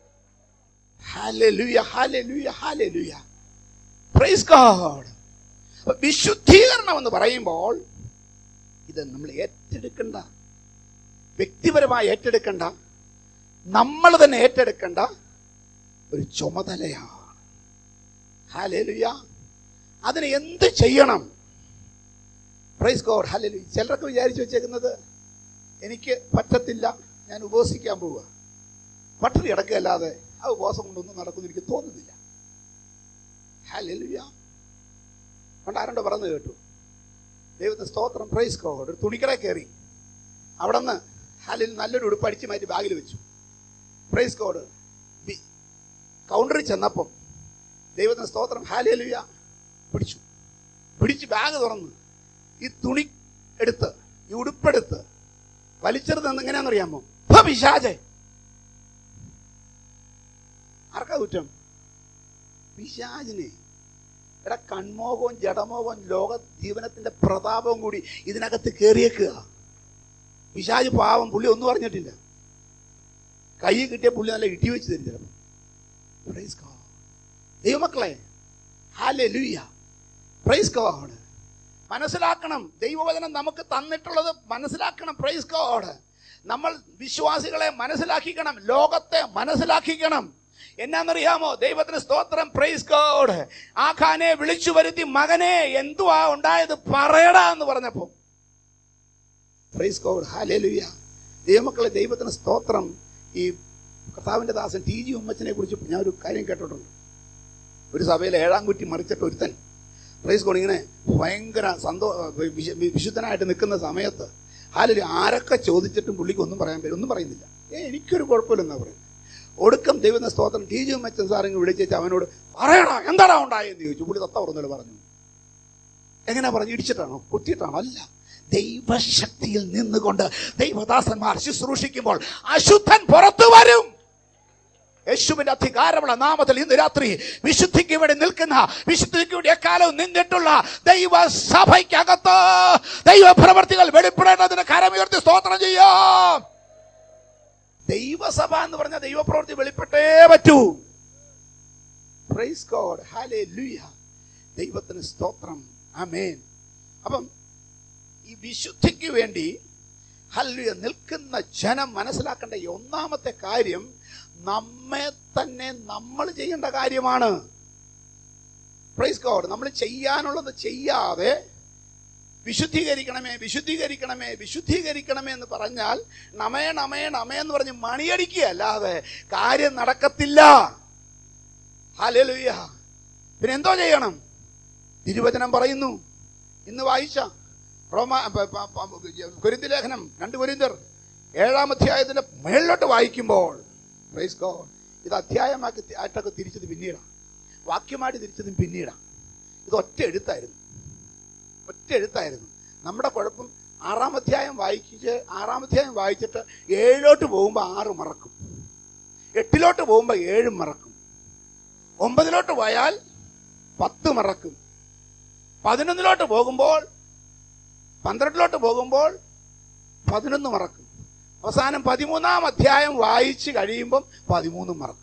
hallelujah hallelujah hallelujah praise God അപ്പൊ വിശുദ്ധീകരണം എന്ന് പറയുമ്പോൾ ഇത് നമ്മൾ ഏറ്റെടുക്കേണ്ട വ്യക്തിപരമായി ഏറ്റെടുക്കേണ്ട നമ്മൾ തന്നെ ഏറ്റെടുക്കേണ്ട ഒരു ചുമതലയാണ് ഹാലേലുയ അതിന് എന്ത് ചെയ്യണം പ്രൈസ് ഗോഡ് ഹാലേലു ചിലരൊക്കെ വിചാരിച്ചു വെച്ചേക്കുന്നത് എനിക്ക് പറ്റത്തില്ല ഞാൻ ഉപവസിക്കാൻ പോവുക പട്ടിണി കിടക്കുകയല്ലാതെ ആ ഉപവാസം കൊണ്ടൊന്നും നടക്കുമെന്ന് എനിക്ക് തോന്നുന്നില്ല ഹല്ലേലൂയ പണ്ട് ആരണ്ടോ പറഞ്ഞു കേട്ടു ദൈവത്തെ സ്തോത്രം പ്രൈസ് കോഡ് ഒരു തുണിക്കട കയറി അവിടെ നിന്ന് ഹാലിൽ നല്ലൊരു ഉടുപ്പ് അടിച്ച് മാറ്റി ബാഗിൽ വെച്ചു പ്രൈസ് കോഡ് കൗണ്ടറിൽ ചെന്നപ്പം ദൈവത്തിന് സ്തോത്രം ഹാലേലുയ പിടിച്ചു പിടിച്ച് ബാഗ് തുറന്ന് ഈ തുണി എടുത്ത് ഈ ഉടുപ്പെടുത്ത് വലിച്ചെടുത്ത് എങ്ങനെയാണെന്നറിയാമോ ഇപ്പൊ പിശാചെ ആർക്കാ കുറ്റം പിശാചിനെ എടാ കൺമോഹവും ജഡമോഹവും ലോക ജീവനത്തിന്റെ പ്രതാപവും കൂടി ഇതിനകത്ത് കയറിയേക്കുക പിശാജ് പാവം പുള്ളി ഒന്നും പറഞ്ഞിട്ടില്ല കൈ കിട്ടിയ പുള്ളി നല്ല ഇടി വെച്ച് തരും ചിലപ്പോൾ പ്രൈസ് ഗോഡ് ദൈവമക്കളെ ഹാലൂയ പ്രൈസ് ഗോഡ് മനസ്സിലാക്കണം ദൈവവചനം നമുക്ക് തന്നിട്ടുള്ളത് മനസ്സിലാക്കണം പ്രൈസ് ഗോഡ് നമ്മൾ വിശ്വാസികളെ മനസ്സിലാക്കിക്കണം ലോകത്തെ മനസ്സിലാക്കിക്കണം എന്നാന്നറിയാമോ ദൈവത്തിന് സ്തോത്രം പ്രൈസ് ഗോഡ് ആഖാനെ വിളിച്ചു വരുത്തി മകനെ എന്തുവാ ഉണ്ടായത് പറയടാ എന്ന് പറഞ്ഞപ്പോ പ്രൈസ് ഗോഡ് ഹാലേലുയ ദൈവമക്കളെ ദൈവത്തിന് സ്തോത്രം ഈ കർത്താവിന്റെ ദാസൻ ടി ജി ഉമ്മച്ചനെ കുറിച്ച് ഞാൻ ഒരു കാര്യം കേട്ടിട്ടുണ്ട് ഒരു സഭയിൽ ഏഴാം കുറ്റി മറിച്ചിട്ട് ഒരുത്തൻ പ്രൈസ് ഗോഡ് ഇങ്ങനെ ഭയങ്കര സന്തോ വിശു- വിശുദ്ധനായിട്ട് നിൽക്കുന്ന സമയത്ത് ഹാലൊരു ആരൊക്കെ ചോദിച്ചിട്ടും പുള്ളിക്ക് ഒന്നും പറയാൻ പറ്റും ഒന്നും പറയുന്നില്ല ഏ എനിക്കൊരു കുഴപ്പമില്ലെന്നാ പറയുന്നത് ഒടുക്കം ദൈവത്തിന്റെ സ്തോത്രം ടി ജി ഉമ്മച്ചൻ സാറിങ് വിളിച്ചേച്ച് അവനോട് പറയണോ എന്താടാ ഉണ്ടായെന്ന് ചോദിച്ചു പുള്ളി തത്ത പറഞ്ഞല്ലോ പറഞ്ഞു എങ്ങനെ പറഞ്ഞു ഇടിച്ചിട്ടാണോ കുത്തിയിട്ടാണോ അല്ല ദൈവശക്തിയിൽ നിന്നുകൊണ്ട് ദൈവദാസന്മാർ ശുശ്രൂഷിക്കുമ്പോൾ അശുദ്ധൻ പുറത്തു വരും യേശുവിന്റെ അധികാരമുള്ള നാമത്തിൽ ഇന്ന് രാത്രി വിശുദ്ധിക്ക് വേണ്ടി നിൽക്കുന്ന വിശുദ്ധിക്ക് വേണ്ടി എക്കാലവും നിന്നിട്ടുള്ള ദൈവസഭയ്ക്കകത്ത് ദൈവപ്രവർത്തികൾ വെളിപ്പെടേണ്ടതിന് കരമുയർത്തി സ്തോത്രം ചെയ്യാം ദൈവസഭ എന്ന് പറഞ്ഞ ദൈവപ്രവൃത്തി വെളിപ്പെട്ടേ പറ്റൂ പ്രൈസ് ഗോഡ് ഹല്ലേലൂയ ദൈവത്തിന് സ്തോത്രം ആമേൻ അപ്പം ഈ വിശുദ്ധിക്ക് വേണ്ടി ഹല്ലേലൂയ നിൽക്കുന്ന ജനം മനസ്സിലാക്കേണ്ട ഈ ഒന്നാമത്തെ കാര്യം നമ്മെ തന്നെ നമ്മൾ ചെയ്യേണ്ട കാര്യമാണ് പ്രൈസ് ഗോഡ് നമ്മൾ ചെയ്യാനുള്ളത് ചെയ്യാതെ വിശുദ്ധീകരിക്കണമേ വിശുദ്ധീകരിക്കണമേ വിശുദ്ധീകരിക്കണമേ എന്ന് പറഞ്ഞാൽ നമേ നമേ നമേ എന്ന് പറഞ്ഞ് മണിയടിക്കുക അല്ലാതെ കാര്യം നടക്കത്തില്ല ഹല്ലേലൂയ പിന്നെ എന്തോ ചെയ്യണം തിരുവചനം പറയുന്നു ഇന്ന് വായിച്ച റോമ പ- പ- പ- കൊരിന്തി ലേഖനം രണ്ട് കൊരിന്തർ ഏഴാം അധ്യായത്തിന്റെ മേളിലോട്ട് വായിക്കുമ്പോൾ പ്രൈസ് ഗോഡ് ഇത് അധ്യായമാക്കി തി- ആയിട്ടൊക്കെ തിരിച്ചത് പിന്നീടാണ് വാക്യമായിട്ട് തിരിച്ചതും പിന്നീടാണ് ഇത് ഒറ്റ എഴുത്തായിരുന്നു ഒറ്റ എഴുത്തായിരുന്നു നമ്മുടെ കുഴപ്പം ആറാം അധ്യായം വായിച്ച് ആറാം അധ്യായം വായിച്ചിട്ട് ഏഴിലോട്ട് പോകുമ്പോൾ ആറ് മറക്കും എട്ടിലോട്ട് പോകുമ്പോൾ ഏഴും മറക്കും ഒമ്പതിലോട്ട് പോയാൽ പത്ത് മറക്കും പതിനൊന്നിലോട്ട് പോകുമ്പോൾ പന്ത്രണ്ടിലോട്ട് പോകുമ്പോൾ പതിനൊന്ന് മറക്കും അവസാനം പതിമൂന്നാം അധ്യായം വായിച്ച് കഴിയുമ്പം പതിമൂന്നും മറക്കും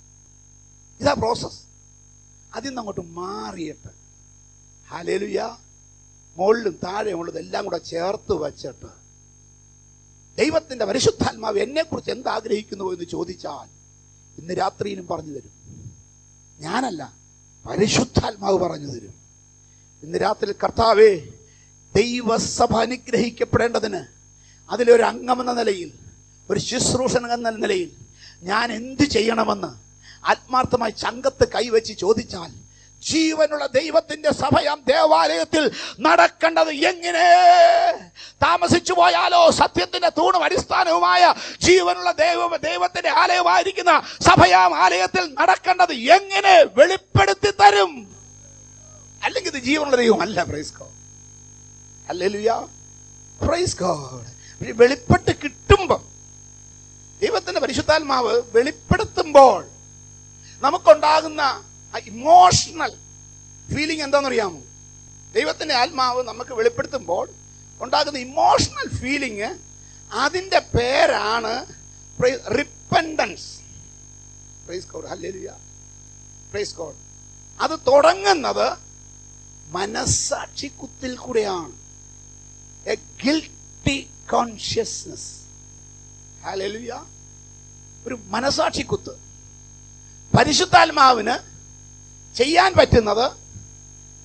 ഇതാ പ്രോസസ് അതിൽ നിന്ന് അങ്ങോട്ട് മാറിയിട്ട് ഹാലേലുയ മുകളിലും താഴെ ഉള്ളത് എല്ലാം കൂടെ ചേർത്ത് വച്ചിട്ട് ദൈവത്തിന്റെ പരിശുദ്ധാത്മാവ് എന്നെക്കുറിച്ച് എന്താഗ്രഹിക്കുന്നു എന്ന് ചോദിച്ചാൽ ഇന്ന് രാത്രിയിലും പറഞ്ഞു തരും ഞാനല്ല പരിശുദ്ധാത്മാവ് പറഞ്ഞു തരും ഇന്ന് രാത്രി കർത്താവേ ദൈവസഭ അനുഗ്രഹിക്കപ്പെടേണ്ടതിന് അതിലൊരു അംഗമെന്ന നിലയിൽ ഒരു ശുശ്രൂഷകൻ എന്ന നിലയിൽ ഞാൻ എന്ത് ചെയ്യണമെന്ന് ആത്മാർത്ഥമായി ചങ്കത്ത് കൈവച്ച് ചോദിച്ചാൽ ജീവനുള്ള ദൈവത്തിന്റെ സഭയാം ദേവാലയത്തിൽ നടക്കേണ്ടത് എങ്ങനെ താമസിച്ചു പോയാലോ സത്യത്തിന്റെ തൂണും അടിസ്ഥാനവുമായ ജീവനുള്ള ദൈവ ദൈവത്തിന്റെ ആലയമായിരിക്കുന്ന സഭയാം ആലയത്തിൽ നടക്കേണ്ടത് എങ്ങനെ വെളിപ്പെടുത്തി തരും അല്ലെങ്കിൽ ഇത് ജീവനുള്ള ദൈവം അല്ല praise God hallelujah praise God പക്ഷെ വെളിപ്പെട്ട് കിട്ടുമ്പം ദൈവത്തിന്റെ പരിശുദ്ധാത്മാവ് വെളിപ്പെടുത്തുമ്പോൾ നമുക്കുണ്ടാകുന്ന ഇമോഷണൽ ഫീലിംഗ് എന്താണെന്നറിയാമോ ദൈവത്തിന്റെ ആത്മാവ് നമുക്ക് വെളിപ്പെടുത്തുമ്പോൾ ഉണ്ടാകുന്ന ഇമോഷണൽ ഫീലിംഗ് അതിന്റെ പേരാണ് repentance praise God hallelujah praise God അത് തുടങ്ങുന്നത് മനസ്സാക്ഷി കുത്തിൽ കൂടെയാണ് എ ഗിൽട്ടി കോൺഷ്യസ്നസ് ഹല്ലേലൂയ ഒരു മനസാക്ഷി കുത്ത് പരിശുദ്ധാത്മാവിന് ചെയ്യാൻ പറ്റുന്നത്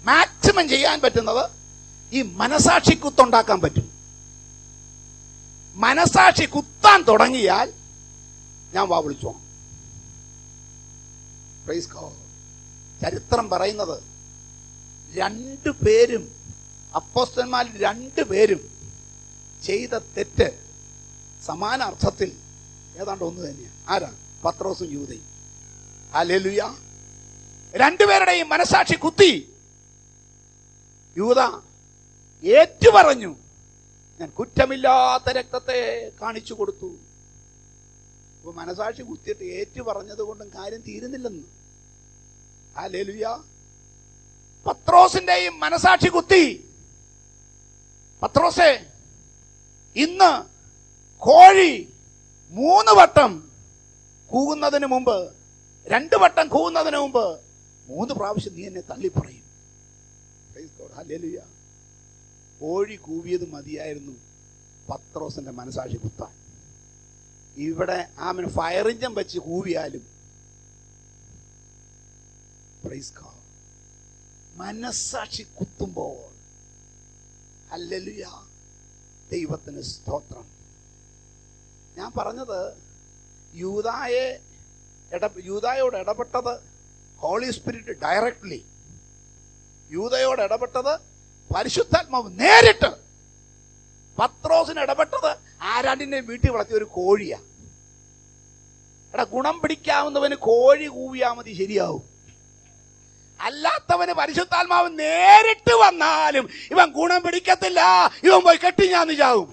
മാക്സിമം ചെയ്യാൻ പറ്റുന്നത് ഈ മനസാക്ഷി കുത്തുണ്ടാക്കാൻ പറ്റും മനസാക്ഷി കുത്താൻ തുടങ്ങിയാൽ ഞാൻ വാ വിളിച്ചോ Praise God. ചരിത്രം പറയുന്നത് രണ്ടു പേരും അപ്പോസ്റ്റന്മാരിൽ രണ്ടു പേരും ചെയ്ത തെറ്റ് സമാന അർത്ഥത്തിൽ ഏതാണ്ട് ഒന്ന് തന്നെയാണ് ആരാ പത്രോസും യൂതയും ഹല്ലേലൂയ രണ്ടുപേരുടെയും മനസാക്ഷി കുത്തി യൂത ഏറ്റുപറഞ്ഞു ഞാൻ കുറ്റമില്ലാത്ത രക്തത്തെ കാണിച്ചു കൊടുത്തു അപ്പൊ മനസാക്ഷി കുത്തിയിട്ട് ഏറ്റു പറഞ്ഞത് കൊണ്ടും കാര്യം തീരുന്നില്ലെന്ന് ഹല്ലേലൂയ പത്രോസിന്റെയും മനസാക്ഷി കുത്തി പത്രോസേ ഇന്ന് കോഴി മൂന്ന് വട്ടം കൂകുന്നതിന് മുമ്പ് രണ്ട് വട്ടം കൂകുന്നതിന് മുമ്പ് മൂന്ന് പ്രാവശ്യം നീ എന്നെ തള്ളിപ്പറയും Praise God. Hallelujah. കോഴി കൂവിയത് മതിയായിരുന്നു പത്രോസിന്റെ മനസാക്ഷി കുത്താൻ ഇവിടെ ആമിന് ഫയർ ഇഞ്ചൻ വെച്ച് കൂവിയാലും Praise God. മനസാക്ഷി കുത്തുമ്പോൾ ഹല്ലേലൂയ ദൈവത്തിന് സ്തോത്രം ഞാൻ പറഞ്ഞത് യൂതായെ ഇട യൂതായോട് ഇടപെട്ടത് ഹോളി സ്പിരിറ്റ് ഡയറക്ട്ലി യൂതയോട് ഇടപെട്ടത് പരിശുദ്ധാത്മാവ് നേരിട്ട് പത്രോസിന് ഇടപെട്ടത് ആരാണ്ടിന്റെ വീട്ടിൽ വളർത്തിയ ഒരു കോഴിയാ എടാ ഗുണം പിടിക്കാവുന്നവന് കോഴി കൂവിയാ മതി ശരിയാവും അല്ലാത്തവന് പരിശുദ്ധാത്മാവ് നേരിട്ട് വന്നാലും ഇവൻ ഗുണം പിടിക്കത്തില്ല ഇവൻ പോയി കെട്ടിഞ്ഞാന്ന് ചാവും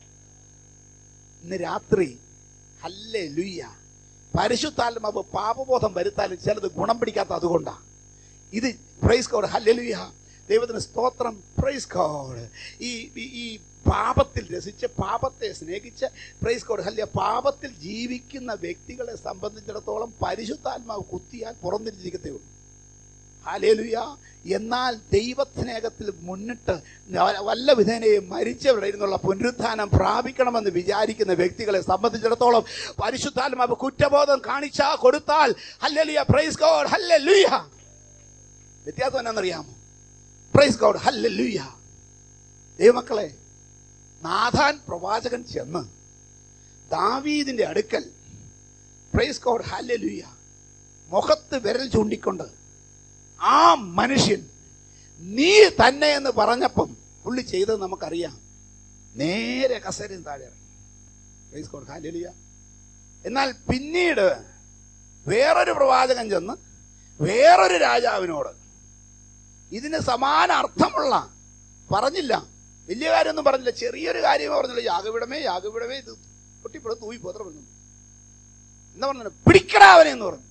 ഇന്ന് രാത്രി അല്ലേ ലുയ്യ പരിശുദ്ധാത്മാവ് പാപബോധം വരുത്താലും ചിലത് ഗുണം പിടിക്കാത്ത അതുകൊണ്ടാ ഇത് പ്രൈസ് കോഡ് ഹല്ലേലൂയ ദൈവത്തിന് സ്തോത്രം പ്രൈസ് കോഡ് ഈ ഈ- ഈ പാപത്തിൽ രസിച്ച് പാപത്തെ സ്നേഹിച്ച് പ്രൈസ് കോഡ് ഹല്യ പാപത്തിൽ ജീവിക്കുന്ന വ്യക്തികളെ സംബന്ധിച്ചിടത്തോളം പരിശുദ്ധാത്മാവ് കുത്തിയാൽ പുറംതിരിച്ചിരിക്കത്തേ ഉള്ളൂ ഹാലേലുയ എന്നാൽ ദൈവസ്നേഹത്തിൽ മുന്നിട്ട് വല്ല വിധേനയും മരിച്ചവരുടെ ഇരുന്നുള്ള പുനരുത്ഥാനം പ്രാപിക്കണമെന്ന് വിചാരിക്കുന്ന വ്യക്തികളെ സംബന്ധിച്ചിടത്തോളം പരിശുദ്ധാത്മാവ് കുറ്റബോധം കാണിച്ചാ കൊടുത്താൽ ഹല്ലേലൂയ പ്രൈസ് ഗോഡ് ഹല്ലേലൂയ വ്യത്യാസം എന്നാണെന്നറിയാമോ പ്രൈസ് ഗോഡ് ഹല്ലേലൂയ ദൈവമക്കളെ നാഥാൻ പ്രവാചകൻ ചെന്ന് ദാവീദിന്റെ അടുക്കൽ പ്രൈസ് ഗോഡ് ഹല്ലേലൂയ മുഖത്ത് വിരൽ ചൂണ്ടിക്കൊണ്ട് ആ മനുഷ്യൻ നീ തന്നെ എന്ന് പറഞ്ഞപ്പം പുള്ളി ചെയ്തത് നമുക്കറിയാം നേരെ കസേരയും താഴെ ഇറങ്ങി Praise God. Hallelujah. എന്നാൽ പിന്നീട് വേറൊരു പ്രവാചകൻ ചെന്ന് വേറൊരു രാജാവിനോട് ഇതിന് സമാന അർത്ഥമുള്ള പറഞ്ഞില്ല വലിയ കാര്യമൊന്നും പറഞ്ഞില്ല ചെറിയൊരു കാര്യമേ പറഞ്ഞില്ല യാഗവിടമേ യാഗവിടമേ ഇത് പൊട്ടിപ്പുറത്ത് തൂയി പോത്ര പറഞ്ഞു എന്താ പറഞ്ഞു പിടിക്കടാവനെ എന്ന് പറഞ്ഞു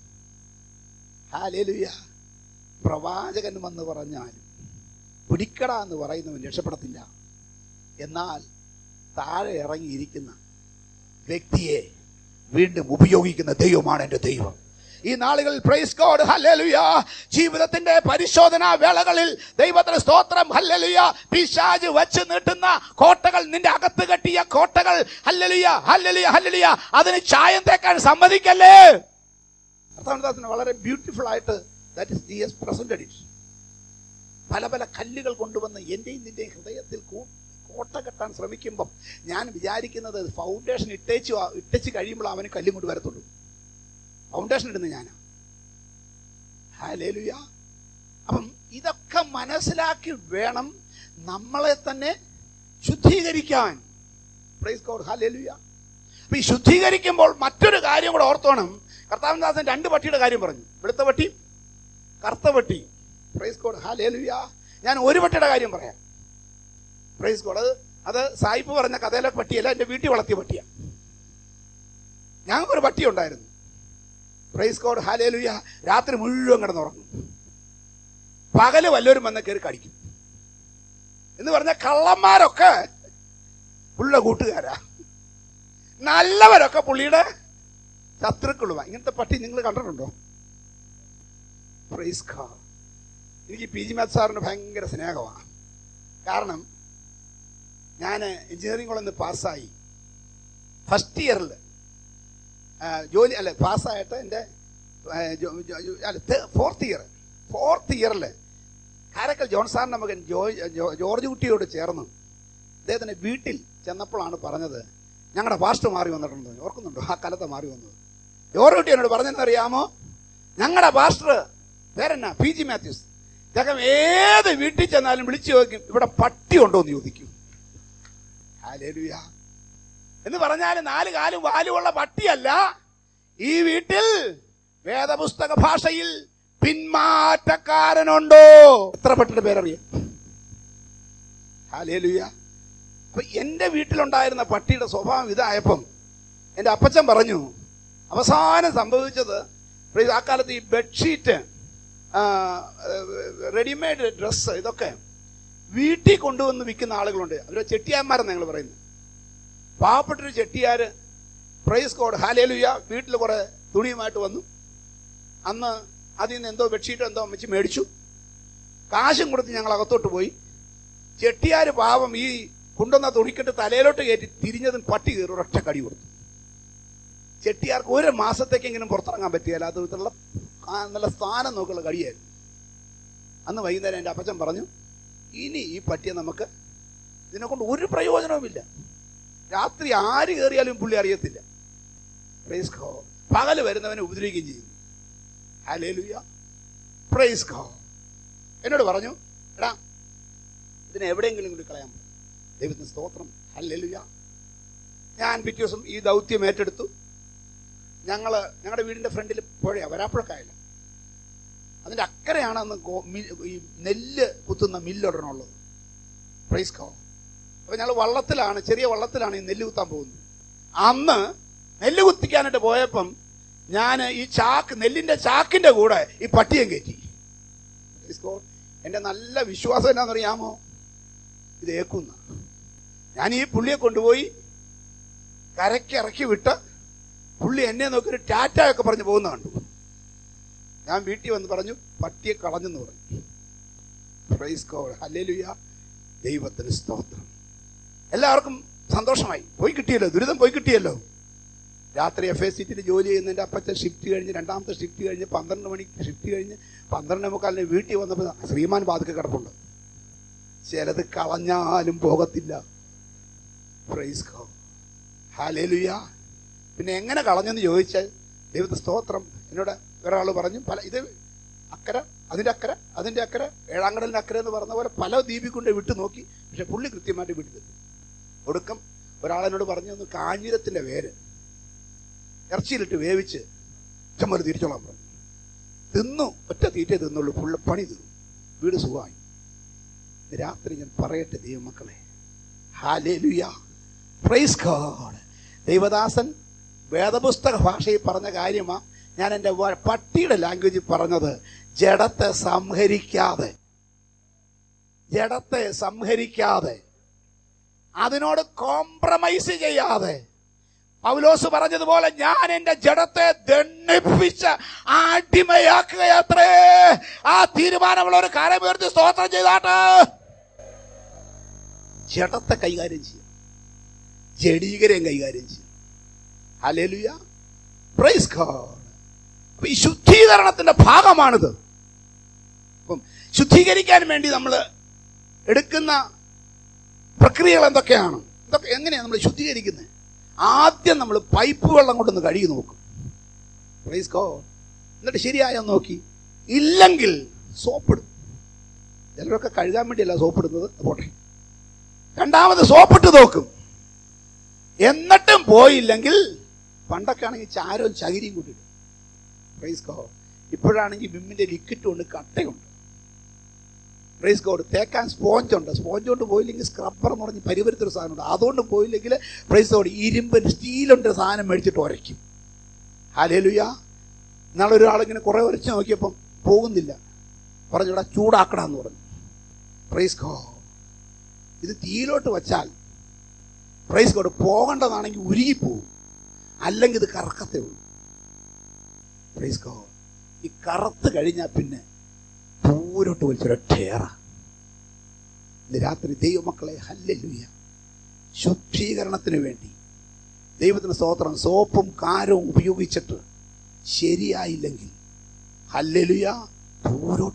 ഹാലേലുയ പ്രവാചകൻ വന്ന് പറഞ്ഞാലും പിടിക്കട എന്ന് പറയുന്നവൻ രക്ഷപ്പെടത്തില്ല എന്നാൽ താഴെ ഇറങ്ങിയിരിക്കുന്ന വ്യക്തിയെ വീണ്ടും ഉപയോഗിക്കുന്ന ദൈവമാണ് എൻ്റെ ദൈവം ഈ നാളുകളിൽ പ്രൈസ് ഗോഡ് ഹല്ലേലൂയ ജീവിതത്തിന്റെ പരിശോധനാ വേളകളിൽ ദൈവത്തിന് സ്തോത്രം ഹല്ലേലൂയ പിശാജ് വച്ച് നീട്ടുന്ന കോട്ടകൾ നിന്റെ അകത്ത് കെട്ടിയ കോട്ടകൾ ഹല്ലേലൂയ ഹല്ലേലൂയ ഹല്ലേലൂയ അതിന് ചായം തേക്കാൻ സമ്മതിക്കല്ലേ കർത്താവിന് വളരെ ബ്യൂട്ടിഫുൾ ആയിട്ട് that is Jesus presented it പല പല കല്ലുകൾ കൊണ്ടുവന്ന് എന്റെയും നിന്റെയും ഹൃദയത്തിൽ കൂ- കോട്ട കെട്ടാൻ ശ്രമിക്കുമ്പം ഞാൻ വിചാരിക്കുന്നത് ഫൗണ്ടേഷൻ ഇട്ടേച്ച് വാ- ഇട്ടേച്ച് കഴിയുമ്പോൾ അവന് കല്ലും കൊണ്ട് വരത്തുള്ളൂ ഫൗണ്ടേഷൻ ഇടുന്ന ഞാനാ ഹാലേലുയ അപ്പം ഇതൊക്കെ മനസ്സിലാക്കി വേണം നമ്മളെ തന്നെ ശുദ്ധീകരിക്കാൻ പ്രൈസ് ഗോഡ് ഹാലേലുയ അപ്പൊ ഈ ശുദ്ധീകരിക്കുമ്പോൾ മറ്റൊരു കാര്യം കൂടെ ഓർത്തോണം കർത്താവിൻദാസൻ രണ്ട് പട്ടിയുടെ കാര്യം പറഞ്ഞു വെളുത്ത പട്ടി കറുത്ത പട്ടി പ്രൈസ് ഗോഡ് ഹാലേലുയ ഞാൻ ഒരു പട്ടിയുടെ കാര്യം പറയാം പ്രൈസ് ഗോഡ് അത് അത് സായിപ്പ് പറഞ്ഞ കഥയിലെ പട്ടിയല്ല എൻ്റെ വീട്ടിൽ വളർത്തിയ പട്ടിയാണ് ഞങ്ങൾക്കൊരു പട്ടി ഉണ്ടായിരുന്നു പ്രൈസ് ഗോഡ് ഹാലേലുയ രാത്രി മുഴുവൻ കിടന്നുറങ്ങും പകല് വല്ലവരും വന്ന് കയറി കടിക്കും എന്ന് പറഞ്ഞ കള്ളന്മാരൊക്കെ പുള്ള കൂട്ടുകാരാ നല്ലവരൊക്കെ പുള്ളിയുടെ ശത്രുക്കളുമാ ഇങ്ങനത്തെ പട്ടി നിങ്ങൾ കണ്ടിട്ടുണ്ടോ പ്രൈസ് ഗോഡ് എനിക്ക് പി ജി മാത് സാറിന് ഭയങ്കര സ്നേഹമാണ് കാരണം ഞാൻ എഞ്ചിനീയറിംഗ് കോളേജിൽ നിന്ന് പാസ്സായി ഫസ്റ്റ് ഇയറിൽ ജോലി അല്ല പാസ്സായിട്ട് എൻ്റെ ആ, ജോ- ജോ- ജോ- അല്ല ഫോർത്ത് ഇയർ ഫോർത്ത് ഇയറിൽ കാരക്കൽ ജോൺ സാറിൻ്റെ മകൻ ജോ ജോ- ജോർജ് കുട്ടിയോട് ചേർന്ന് അദ്ദേഹത്തിൻ്റെ വീട്ടിൽ ചെന്നപ്പോഴാണ് പറഞ്ഞത് ഞങ്ങളുടെ പാസ്റ്റ് മാറി വന്നിട്ടുണ്ട് ഓർക്കുന്നുണ്ടോ ആ കാലത്ത് മാറി വന്നത് യോറുട്ടി എന്നോട് പറഞ്ഞെന്നറിയാമോ ഞങ്ങളുടെ പാസ്റ്റർ പേരെന്നാ പി ജി മാത്യൂസ് അദ്ദേഹം ഏത് വീട്ടിൽ ചെന്നാലും വിളിച്ചു ചോദിക്കും ഇവിടെ പട്ടി ഉണ്ടോ എന്ന് ചോദിക്കും ഹല്ലേലൂയ. എന്ന് പറഞ്ഞാൽ നാല് കാലും വാലുമുള്ള പട്ടിയല്ല ഈ വീട്ടിൽ വേദപുസ്തക ഭാഷയിൽ പിന്മാറ്റക്കാരനുണ്ടോ എത്ര പട്ടിയുടെ പേരറിയാം ഹാലേലുയ അപ്പൊ എന്റെ വീട്ടിലുണ്ടായിരുന്ന പട്ടിയുടെ സ്വഭാവം ഇതായപ്പം എന്റെ അപ്പച്ചൻ പറഞ്ഞു അവസാനം സംഭവിച്ചത് പ്രിയ- ആ കാലത്ത് ഈ ബെഡ്ഷീറ്റ് റെഡിമെയ്ഡ് ഡ്രസ്സ് ഇതൊക്കെ വീട്ടിൽ കൊണ്ടുവന്ന് വിൽക്കുന്ന ആളുകളുണ്ട് അവരെ ചെട്ടിയാന്മാരെന്ന് ഞങ്ങൾ പറയുന്നത് പാവപ്പെട്ടൊരു ചെട്ടിയാര് പ്രൈസ് കോഡ് ഹാലേലുയ വീട്ടിൽ കുറെ തുണിയുമായിട്ട് വന്നു അന്ന് അതിൽ നിന്ന് എന്തോ ബെഡ്ഷീറ്റ് എന്തോ വെച്ച് മേടിച്ചു കാശും കൊടുത്ത് ഞങ്ങൾ അകത്തോട്ട് പോയി ചെട്ടിയാര് പാവം ഈ കൊണ്ടുവന്ന തുണിക്കെട്ട് തലയിലോട്ട് കയറ്റി തിരിഞ്ഞതും പട്ടി കയറി ഒരൊറ്റ കടി കൊടുത്തു ചെട്ടിയാർക്ക് ഒരു മാസത്തേക്കെങ്കിലും പുറത്തിറങ്ങാൻ പറ്റിയല്ല അത് നല്ല ആ നല്ല സ്ഥാനം നോക്കുള്ള കടിയായിരുന്നു അന്ന് വൈകുന്നേരം എൻ്റെ അപ്പച്ചൻ പറഞ്ഞു ഇനി ഈ പട്ടിയെ നമുക്ക് ഇതിനെ കൊണ്ട് ഒരു പ്രയോജനവുമില്ല രാത്രി ആര് കയറിയാലും പുള്ളി അറിയത്തില്ല പ്രൈസ് ഗോ പകല് വരുന്നവനെ ഉപദ്രവിക്കുകയും ചെയ്യും ഹല്ലേലൂയ പ്രൈസ് ഗോ എന്നോട് പറഞ്ഞു എടാ ഇതിനെ എവിടെയെങ്കിലും കൂടി കളയാൻ പറ്റും ദൈവത്തിന് സ്തോത്രം ഹല്ലേലൂയ ഞാൻ പിറ്റേ ദിവസം ഈ ദൗത്യം ഏറ്റെടുത്തു ഞങ്ങള് ഞങ്ങളുടെ വീടിന്റെ ഫ്രണ്ടിൽ പുഴയാ വരാപ്പുഴക്കായല്ല അതിന്റെ അക്കരെയാണ് അന്ന് ഗോ- മി- ഈ നെല്ല് കുത്തുന്ന മില്ലൊരെണ്ണമുള്ളത് പ്രൈസ് കോ അപ്പൊ ഞങ്ങൾ വള്ളത്തിലാണ് ചെറിയ വള്ളത്തിലാണ് ഈ നെല്ല് കുത്താൻ പോകുന്നത് അന്ന് നെല്ല് കുത്തിക്കാനായിട്ട് പോയപ്പം ഞാൻ ഈ ചാക്ക് നെല്ലിന്റെ ചാക്കിന്റെ കൂടെ ഈ പട്ടിയം കയറ്റി Praise God. എന്റെ നല്ല വിശ്വാസം എന്നാണെന്നറിയാമോ ഇത് ഏക്കുന്ന ഞാൻ ഈ പുള്ളിയെ കൊണ്ടുപോയി കരയ്ക്ക് ഇറക്കി വിട്ട് പുള്ളി എന്നെ നോക്കി ഒരു ടാറ്റ ഒക്കെ പറഞ്ഞു പോകുന്ന കണ്ടു ഞാൻ വീട്ടിൽ വന്ന് പറഞ്ഞു പട്ടിയെ കളഞ്ഞെന്ന് പറഞ്ഞു പ്രൈസ് ഗോഡ് ഹല്ലേലൂയ ദൈവത്തിന് സ്തോത്രം എല്ലാവർക്കും സന്തോഷമായി പോയി കിട്ടിയല്ലോ ദുരിതം പോയി കിട്ടിയല്ലോ രാത്രി എഫ് എസ് സിറ്റിയിൽ ജോലി ചെയ്യുന്നതിൻ്റെ അപ്പത്തെ ഷിഫ്റ്റ് കഴിഞ്ഞ് രണ്ടാമത്തെ ഷിഫ്റ്റ് കഴിഞ്ഞ് പന്ത്രണ്ട് മണിക്ക് ഷിഫ്റ്റ് കഴിഞ്ഞ് പന്ത്രണ്ട് മുക്കാലിന് വീട്ടിൽ വന്നപ്പോൾ ശ്രീമാൻ പാതുക്കെ കിടപ്പുണ്ട് ചിലത് കളഞ്ഞാലും പോകത്തില്ല പ്രൈസ് ഗോ ഹാലേലുയ പിന്നെ എങ്ങനെ കളഞ്ഞെന്ന് ചോദിച്ചാൽ ദൈവത്തെ സ്തോത്രം എന്നോട് ഒരാൾ പറഞ്ഞു പല ഇത് അക്കര അതിൻ്റെ അക്കര അതിൻ്റെ അക്കര ഏഴാങ്കടലിൻ്റെ അക്കര എന്ന് പറഞ്ഞ പോലെ പല ദ്വീപിൽ കൊണ്ട് വിട്ടു നോക്കി പക്ഷെ പുള്ളി കൃത്യമായിട്ട് വീട്ടിലെത്തി ഒടുക്കം ഒരാളെന്നോട് പറഞ്ഞു തന്നു കാഞ്ഞിരത്തിൻ്റെ വേര് ഇറച്ചിയിലിട്ട് വേവിച്ച് ചമ്മല് തിരിച്ചോളാൻ പറഞ്ഞു തിന്നു ഒറ്റ തീറ്റേ തിന്നുള്ളൂ പുള്ള പണി തിന്നു വീട് സുഖമായി ഇന്ന് രാത്രി ഞാൻ പറയട്ടെ ദൈവമക്കളെ ഹാലേലുയ പ്രൈസ് ഗോഡ് ദൈവദാസൻ വേദപുസ്തക ഭാഷയിൽ പറഞ്ഞ കാര്യമാ ഞാൻ എൻ്റെ വ- പട്ടിയുടെ ലാംഗ്വേജിൽ പറഞ്ഞത് ജഡത്തെ സംഹരിക്കാതെ ജഡത്തെ സംഹരിക്കാതെ അതിനോട് കോംപ്രമൈസ് ചെയ്യാതെ പൗലോസ് പറഞ്ഞതുപോലെ ഞാൻ എന്റെ ജഡത്തെ ദണ്ണിപ്പിച്ച് അടിമയാക്കുകയത്രേ ആ തീരുമാനമുള്ള ഒരു കാലമേർത്തി സ്തോത്രം ചെയ്താട്ട് ജഡത്തെ കൈകാര്യം ചെയ്യും ജഡീകരെയും കൈകാര്യം ചെയ്യും ഹല്ലേലൂയ പ്രൈസ് ഗോഡ് അപ്പൊ ഈ ശുദ്ധീകരണത്തിന്റെ ഭാഗമാണിത് അപ്പം ശുദ്ധീകരിക്കാൻ വേണ്ടി നമ്മൾ എടുക്കുന്ന പ്രക്രിയകൾ എന്തൊക്കെയാണ് ഇതൊക്കെ എങ്ങനെയാണ് നമ്മൾ ശുദ്ധീകരിക്കുന്നത് ആദ്യം നമ്മൾ പൈപ്പ് വെള്ളം കൊണ്ടൊന്ന് കഴുകി നോക്കും പ്രൈസ് ഗോ എന്നിട്ട് ശരിയായോ നോക്കി ഇല്ലെങ്കിൽ സോപ്പിടും ചിലരൊക്കെ കഴുകാൻ വേണ്ടിയല്ല സോപ്പിടുന്നത് പോട്ടെ രണ്ടാമത് സോപ്പിട്ട് നോക്കും എന്നിട്ടും പോയില്ലെങ്കിൽ പണ്ടൊക്കെ ആണെങ്കിൽ ചാരവും ചകിരിയും കൂട്ടിയിടും പ്രൈസ് ഗോ ഇപ്പോഴാണെങ്കിൽ വിമ്മിന്റെ ലിക്വിഡ് ഉണ്ട് കട്ടയുണ്ട് പ്രൈസ് ഗോഡ് തേക്കാൻ സ്പോഞ്ച് ഉണ്ട് സ്പോഞ്ച് കൊണ്ട് പോയില്ലെങ്കിൽ സ്ക്രബ്ബർ എന്ന് പറഞ്ഞ് പരിവരുത്തൊരു സാധനമുണ്ട് അതുകൊണ്ട് പോയില്ലെങ്കിൽ പ്രൈസ് ഗോഡ് ഇരുമ്പ് സ്റ്റീലുണ്ട് സാധനം മേടിച്ചിട്ട് ഉരയ്ക്കും ഹാലേലുയ നാളെ ഒരാളിങ്ങനെ കുറെ ഉരച്ച് നോക്കിയപ്പം പോകുന്നില്ല പറഞ്ഞു ഇവിടെ ചൂടാക്കടാന്ന് പറഞ്ഞു പ്രൈസ് ഗോ ഇത് തീയിലോട്ട് വച്ചാൽ പ്രൈസ് ഗോഡ് പോകേണ്ടതാണെങ്കിൽ ഉരുകിപ്പോവും അല്ലെങ്കിൽ ഇത് കറക്കത്തേ ഉള്ളൂ പ്രൈസ് ഗോ ഈ കറുത്ത് കഴിഞ്ഞാൽ പിന്നെ പൂരോട്ട് വലിച്ചൊരൊറ്റേറ ഇന്ന് രാത്രി ദൈവമക്കളെ ഹല്ലുയ ശുദ്ധീകരണത്തിന് വേണ്ടി ദൈവത്തിന് സ്തോത്രം സോപ്പും കാരവും ഉപയോഗിച്ചിട്ട് ശരിയായില്ലെങ്കിൽ ഹല്ലുയ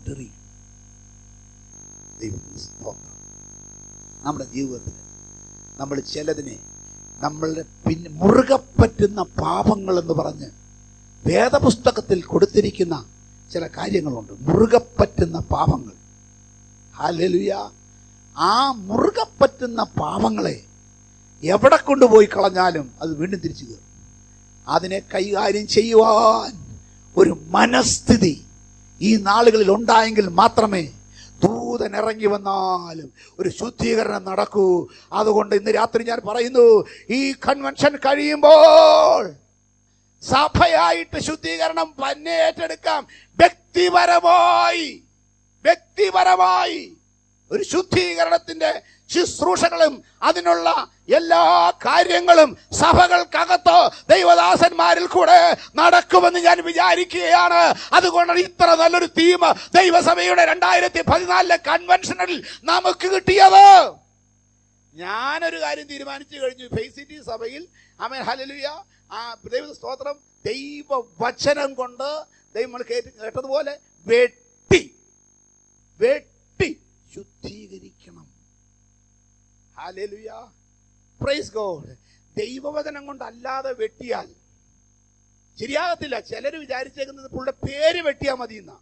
പൂരോട്ടെറിയും ദൈവത്തിന് സ്തോത്രം നമ്മുടെ ജീവിതത്തിൽ നമ്മൾ ചിലതിനെ നമ്മളുടെ പിന്നെ മുറുകെ പറ്റുന്ന പാപങ്ങൾ എന്ന് പറഞ്ഞ് വേദപുസ്തകത്തിൽ കൊടുത്തിരിക്കുന്ന ചില കാര്യങ്ങളുണ്ട് മുറുകെ പറ്റുന്ന പാപങ്ങൾ ഹാലലുയ ആ മുറുകെ പറ്റുന്ന പാപങ്ങളെ എവിടെ കൊണ്ടുപോയി കളഞ്ഞാലും അത് വീണ്ടും തിരിച്ചു കയറും അതിനെ കൈകാര്യം ചെയ്യുവാൻ ഒരു മനസ്ഥിതി ഈ നാളുകളിൽ ഉണ്ടായെങ്കിൽ മാത്രമേ ദൂതൻ ഇറങ്ങി വന്നാലും ഒരു ശുദ്ധീകരണം നടക്കൂ അതുകൊണ്ട് ഇന്ന് രാത്രി ഞാൻ പറയുന്നു ഈ കൺവെൻഷൻ കഴിയുമ്പോൾ സഭയായിട്ട് ശുദ്ധീകരണം തന്നെ ഏറ്റെടുക്കാം വ്യക്തിപരമായി വ്യക്തിപരമായി ഒരു ശുദ്ധീകരണത്തിന്റെ ശുശ്രൂഷകളും അതിനുള്ള എല്ലാ കാര്യങ്ങളും സഭകൾക്കകത്ത് ദൈവദാസന്മാരിൽ കൂടെ നടക്കുമെന്ന് ഞാൻ വിചാരിക്കുകയാണ് അതുകൊണ്ടാണ് ഇത്ര നല്ലൊരു തീം ദൈവസഭയുടെ രണ്ടായിരത്തി പതിനാലിലെ കൺവെൻഷനിൽ നമുക്ക് കിട്ടിയത് ഞാനൊരു കാര്യം തീരുമാനിച്ചു കഴിഞ്ഞു ഫെയ്സിറ്റി സഭയിൽ അമേൻ ഹലലുയ ആ ദൈവ സ്തോത്രം ദൈവവചനം കൊണ്ട് ദൈവം നമ്മൾ കേട്ട് കേട്ടതുപോലെ വെട്ടി വെട്ടി ശുദ്ധീകരിക്കണം ഹല്ലേലൂയ പ്രൈസ് ഗോഡ് ദൈവവചനം കൊണ്ട് അല്ലാതെ വെട്ടിയാൽ ശരിയാകത്തില്ല ചിലർ വിചാരിച്ചേക്കുന്നത് പുള്ളിയുടെ പേര് വെട്ടിയാൽ മതി എന്നാ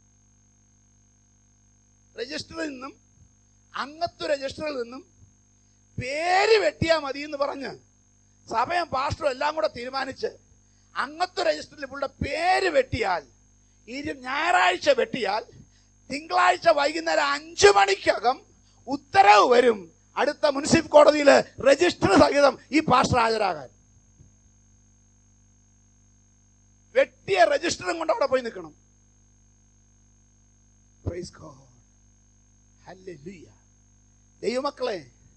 രജിസ്റ്ററിൽ നിന്നും അംഗത്വ രജിസ്റ്ററിൽ നിന്നും പേര് വെട്ടിയാൽ മതി എന്ന് പറഞ്ഞ് സഭയും പാസ്റ്ററും എല്ലാം കൂടെ തീരുമാനിച്ച് അംഗത്വ രജിസ്റ്ററിൽ പുള്ളിയുടെ പേര് വെട്ടിയാൽ ഇരു ഞായറാഴ്ച വെട്ടിയാൽ തിങ്കളാഴ്ച വൈകുന്നേരം അഞ്ചു മണിക്കകം ഉത്തരവ് വരും അടുത്ത മുനിസിപ്പൽ കോടതിയിൽ രജിസ്റ്റർ സഹിതം ഈ പാസ്റ്റർ ഹാജരാകാൻ വെട്ടിയ രജിസ്റ്ററും കൊണ്ട് അവിടെ പോയി നിൽക്കണം Praise God. Hallelujah. ദൈവമക്കളെ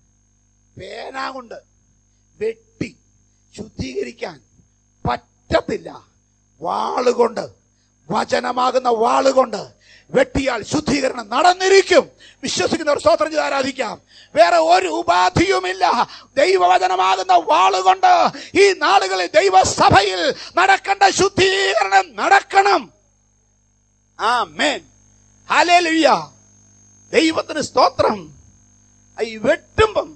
പേന കൊണ്ട് വെട്ടി ശുദ്ധീകരിക്കാൻ പറ്റത്തില്ല വാളുകൊണ്ട് വചനമാകുന്ന വാളുകൊണ്ട് വെട്ടിയാൽ ശുദ്ധീകരണം നടന്നിരിക്കും വിശ്വസിക്കുന്നവർ സ്തോത്രം ചെയ്ത് ആരാധിക്കാം വേറെ ഒരു ഉപാധിയുമില്ല ദൈവവചനമാകുന്ന വാളുകൊണ്ട് ഈ നാളുകളിൽ ദൈവസഭയിൽ നടക്കേണ്ട ശുദ്ധീകരണം നടക്കണം ആ മേൻ ഹാലേലുയ്യ ദൈവത്തിന് സ്തോത്രം ഈ വെട്ടുമ്പം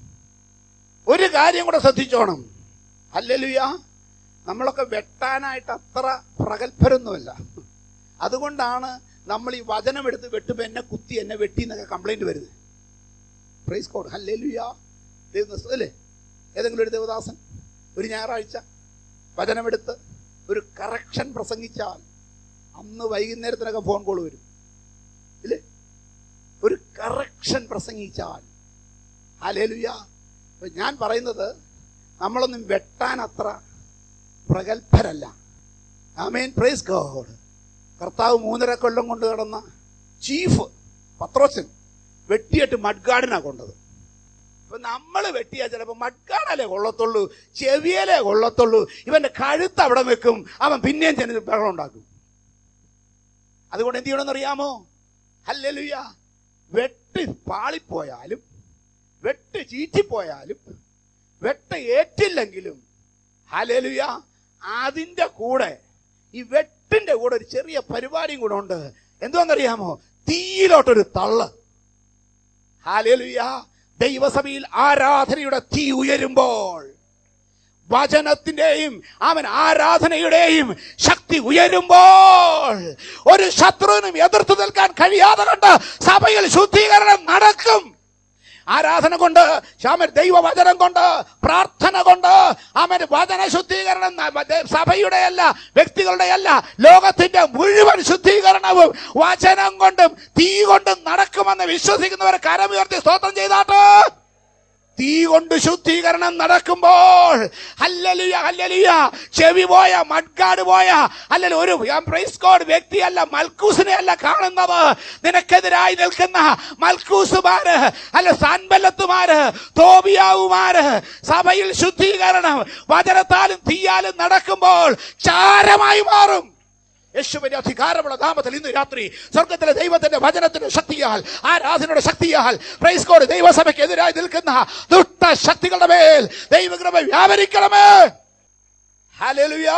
ഒരു കാര്യം കൂടെ ശ്രദ്ധിച്ചോണം ഹല്ലേലൂയ നമ്മളൊക്കെ വെട്ടാനായിട്ട് അത്ര പ്രഗത്ഭരൊന്നുമല്ല അതുകൊണ്ടാണ് നമ്മൾ ഈ വചനം എടുത്ത് വെട്ടുമ്പോൾ എന്നെ കുത്തി എന്നെ വെട്ടി എന്നൊക്കെ കംപ്ലൈന്റ് വരുന്നത് പ്രൈസ് കോഡ് ഹല്ലേലൂയ ദൈവം അല്ലേ ഏതെങ്കിലും ഒരു ദേവദാസൻ ഒരു ഞായറാഴ്ച വചനമെടുത്ത് ഒരു കറക്ഷൻ പ്രസംഗിച്ചാൽ അന്ന് വൈകുന്നേരത്തിനൊക്കെ ഫോൺ കോൾ വരും ഇല്ലേ ഒരു കറക്ഷൻ പ്രസംഗിച്ചാൽ ഹല്ലേലൂയ അപ്പൊ ഞാൻ പറയുന്നത് നമ്മളൊന്നും വെട്ടാൻ അത്ര പ്രഗത്ഭരല്ല ആമേൻ പ്രൈസ് ഗോഡ് കർത്താവ് മൂന്നര കൊല്ലം കൊണ്ട് കിടന്ന ചീഫ് പത്രോച്ചൻ വെട്ടിയിട്ട് മഡ്ഗാർഡിനാ കൊണ്ടത് അപ്പൊ നമ്മൾ വെട്ടിയാ ചിലപ്പോ മഡ്ഗാർഡല്ലേ കൊള്ളത്തുള്ളൂ ചെവിയലേ കൊള്ളത്തുള്ളൂ ഇവന്റെ കഴുത്ത് അവിടെ വെക്കും അവൻ പിന്നെയും ചെന്ന് ബഹളം ഉണ്ടാക്കും അതുകൊണ്ട് എന്ത് ചെയ്യണമെന്ന് അറിയാമോ ഹല്ലേലൂയ വെട്ട് പാളിപ്പോയാലും വെട്ട് ചീറ്റിപ്പോയാലും വെട്ട് ഏറ്റില്ലെങ്കിലും ഹല്ലേലൂയ അതിന്റെ കൂടെ ഈ വെട്ടിന്റെ കൂടെ ഒരു ചെറിയ പരിപാടിയും കൂടെ ഉണ്ട് എന്തുവെന്നറിയാമോ തീയിലോട്ടൊരു തള്ള് ഹാലേലുയ ദൈവസഭയിൽ ആരാധനയുടെ തീ ഉയരുമ്പോൾ വചനത്തിന്റെയും അവൻ ആരാധനയുടെയും ശക്തി ഉയരുമ്പോൾ ഒരു ശത്രുവിനും എതിർത്ത് നിൽക്കാൻ കഴിയാതെ കണ്ട് സഭയിൽ ശുദ്ധീകരണം നടക്കും ആരാധന കൊണ്ട് ശ്യാമൻ ദൈവവചനം കൊണ്ട് പ്രാർത്ഥന കൊണ്ട് അവൻ വചന ശുദ്ധീകരണം ന- സഭയുടെ അല്ല വ്യക്തികളുടെ അല്ല ലോകത്തിന്റെ മുഴുവൻ ശുദ്ധീകരണവും വചനം കൊണ്ടും തീ കൊണ്ടും നടക്കുമെന്ന് വിശ്വസിക്കുന്നവരെ കരമുയർത്തി സ്തോത്രം ചെയ്താട്ട് തീ കൊണ്ട് ശുദ്ധീകരണം നടക്കുമ്പോൾ ഹല്ലലിയ ഹല്ലലിയ ചെവി പോയ മഡ്ഗാട് പോയ അല്ലെങ്കിൽ ഒരു പ്രൈസ് കോഡ് വ്യക്തിയല്ല മൽക്കൂസിനെ അല്ല കാണുന്നത് നിനക്കെതിരായി നിൽക്കുന്ന മൽക്കൂസുമാര് അല്ല സാൻബല്ലത്തുമാര് തോബിയാവുമാര് സഭയിൽ ശുദ്ധീകരണം വചനത്താലും തീയാലും നടക്കുമ്പോൾ ചാരമായി മാറും യേശുവിന്റെ അധികാരമുള്ള നാമത്തിൽ ഇന്ന് രാത്രി സ്വർഗത്തിലെ ദൈവത്തിന്റെ വചനത്തിന്റെ ശക്തിയാൽ ആരാധനയുടെ ശക്തിയാൽ പ്രൈസ് കോഡ് ദൈവസഭയ്ക്കെതിരായി നിൽക്കുന്ന ദുഷ്ട ശക്തികളുടെ മേൽ ദൈവകൃപ വ്യാപരിക്കണമേ ഹല്ലേലൂയ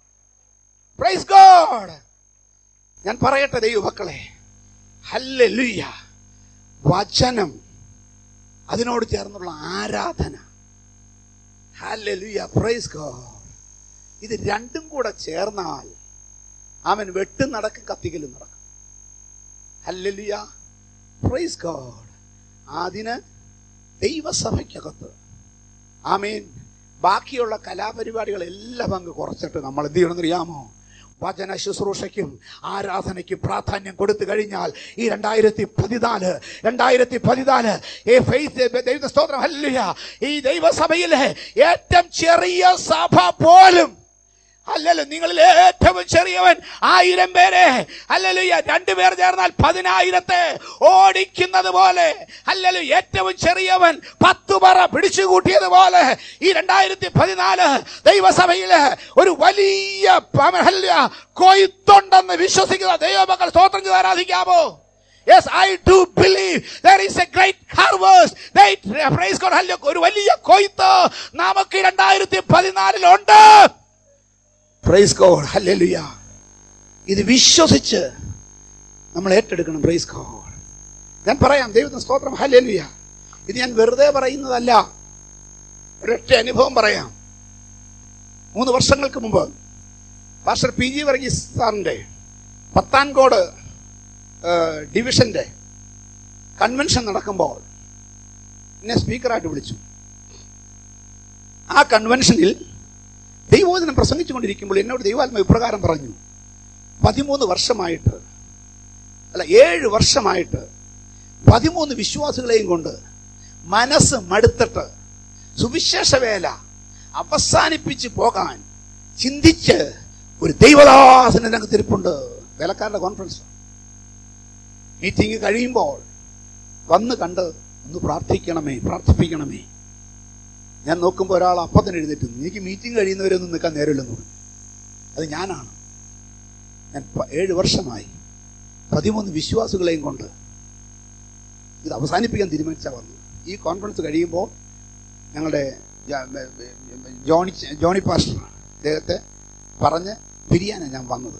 പ്രൈസ് ഗോഡ് ഞാൻ പറയട്ടെ ദൈവമക്കളെ ഹല്ലേലൂയ വചനം അതിനോട് ചേർന്നുള്ള ആരാധന ഹല്ലേലൂയ പ്രൈസ് ഗോഡ് ഇത് രണ്ടും കൂടെ ചേർന്നാൽ അവൻ വെട്ടും നടക്കും കത്തിക്കലും നടക്കും ഹല്ലേലൂയ പ്രൈസ് ഗോഡ് അതിന് ദൈവസഭയ്ക്കകത്ത് ആമേൻ ബാക്കിയുള്ള കലാപരിപാടികളെല്ലാം അങ്ങ് കുറച്ചിട്ട് നമ്മൾ എന്ത് ചെയ്യണമെന്ന് അറിയാമോ വചന ശുശ്രൂഷയ്ക്കും ആരാധനയ്ക്കും പ്രാധാന്യം കൊടുത്തു കഴിഞ്ഞാൽ ഈ രണ്ടായിരത്തി പതിനാല് രണ്ടായിരത്തി പതിനാല് ഈ ഫെയ്ത്ത് ദൈവ സ്തോത്രം ഹല്ലേലൂയ ഈ ദൈവസഭയിലെ ഏറ്റവും ചെറിയ സഭ പോലും അല്ലല്ലോ നിങ്ങളിൽ ഏറ്റവും ചെറിയവൻ ആയിരം പേരെ അല്ലല്ലോ രണ്ടുപേർ ചേർന്നാൽ പതിനായിരത്തെ ഓടിക്കുന്നത് പോലെ അല്ലല്ലോ ഏറ്റവും ചെറിയവൻ പത്തു പറ പിടിച്ചുകൂട്ടിയത് പോലെ ഈ രണ്ടായിരത്തി പതിനാല് ദൈവസഭയില് ഒരു വലിയ പ- ഹല്ലേലൂയ, കൊയ്ത്തുണ്ടെന്ന് വിശ്വസിക്കുന്ന ദൈവമക്കൾ സ്തോത്രം ചെയ്ത് ആരാധിക്കാമോ Yes, I do believe there is a great harvest. Great, praise God, hallelujah. ഒരു വലിയ കൊയ്ത്ത് നമുക്ക് രണ്ടായിരത്തി പതിനാലിലുണ്ട് പ്രൈസ് ഗോഡ് ഹല്ലേലൂയ ഇത് വിശ്വസിച്ച് നമ്മൾ ഏറ്റെടുക്കണം പ്രൈസ് ഗോഡ് ഞാൻ പറയാം ദൈവത്തിന് സ്തോത്രം ഹല്ലേലൂയ ഇത് ഞാൻ വെറുതെ പറയുന്നതല്ല ഒരൊറ്റ അനുഭവം പറയാം മൂന്ന് വർഷങ്ങൾക്ക് മുമ്പ് പാസ്റ്റർ പി ജി വർഗീസ് സാറിന്റെ പത്താൻകോട് ഏഹ്, ഡിവിഷന്റെ കൺവെൻഷൻ നടക്കുമ്പോൾ എന്നെ സ്പീക്കറായിട്ട് വിളിച്ചു ആ കൺവെൻഷനിൽ ദൈവോചനം പ്രസംഗിച്ചുകൊണ്ടിരിക്കുമ്പോൾ എന്നോട് ദൈവാത്മ ഇപ്രകാരം പറഞ്ഞു പതിമൂന്ന് വർഷമായിട്ട് അല്ല ഏഴ് വർഷമായിട്ട് പതിമൂന്ന് വിശ്വാസികളെയും കൊണ്ട് മനസ്സ് മടുത്തിട്ട് സുവിശേഷ വേല അവസാനിപ്പിച്ച് പോകാൻ ചിന്തിച്ച് ഒരു ദൈവദാസന്റെ രംഗത്ത് ഇരിപ്പുണ്ട് വേലക്കാരുടെ കോൺഫറൻസ് മീറ്റിംഗ് കഴിയുമ്പോൾ വന്ന് കണ്ട് ഒന്ന് പ്രാർത്ഥിക്കണമേ പ്രാർത്ഥിപ്പിക്കണമേ ഞാൻ നോക്കുമ്പോൾ ഒരാൾ അപ്പത്തിന് എഴുന്നേറ്റ് നിന്നു. എനിക്ക് മീറ്റിംഗ് കഴിയുന്നവരൊന്നും നിൽക്കാൻ നേരമില്ലെന്ന് പറഞ്ഞു അത് ഞാനാണ് ഞാൻ പ- ഏഴ് വർഷമായി പതിമൂന്ന് വിശ്വാസികളെയും കൊണ്ട് ഇത് അവസാനിപ്പിക്കാൻ തീരുമാനിച്ചാ വന്നു ഈ കോൺഫറൻസ് കഴിയുമ്പോൾ ഞങ്ങളുടെ ജ- ബ- ബ- ജോണി ജോണി പാസ്റ്റർ അദ്ദേഹത്തെ പറഞ്ഞ് പിരിയാനാണ് ഞാൻ വന്നത്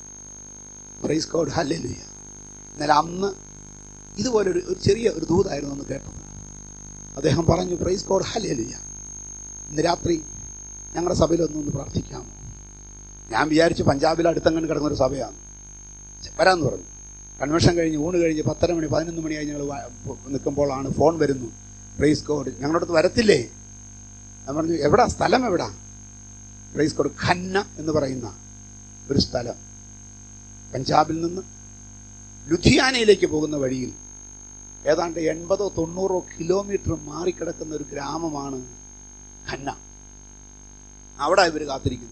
പ്രൈസ് കോഡ് ഹല്ലേലൂയ എന്നാൽ അന്ന് ഇതുപോലെ ഒരു ഒരു ചെറിയ ഒരു ദൂതായിരുന്നു എന്ന് കേട്ടത് അദ്ദേഹം പറഞ്ഞു പ്രൈസ് കോഡ് ഹല്ലേലൂയ ഇന്ന് രാത്രി ഞങ്ങളുടെ സഭയിൽ ഒന്ന് ഒന്ന് പ്രാർത്ഥിക്കാമോ ഞാൻ വിചാരിച്ചു പഞ്ചാബിൽ അടുത്തങ്ങനെ കിടന്ന ഒരു സഭയാണ് വരാമെന്ന് പറഞ്ഞു കൺവെൻഷൻ കഴിഞ്ഞ് ഊണ് കഴിഞ്ഞ് പത്തര മണി പതിനൊന്ന് മണിയായി ഞങ്ങൾ നിൽക്കുമ്പോഴാണ് ഫോൺ വരുന്നു പ്രൈസ് കോഡ് ഞങ്ങളുടെ അടുത്ത് വരത്തില്ലേ ഞാൻ പറഞ്ഞു എവിടാ സ്ഥലം എവിടാ പ്രൈസ് കോഡ് ഖന്ന എന്ന് പറയുന്ന ഒരു സ്ഥലം പഞ്ചാബിൽ നിന്ന് ലുധിയാനയിലേക്ക് പോകുന്ന വഴിയിൽ ഏതാണ്ട് എൺപതോ തൊണ്ണൂറോ കിലോമീറ്റർ മാറിക്കിടക്കുന്ന ഒരു ഗ്രാമമാണ് ഖന്ന അവിടെ ഇവർ കാത്തിരിക്കുന്നത്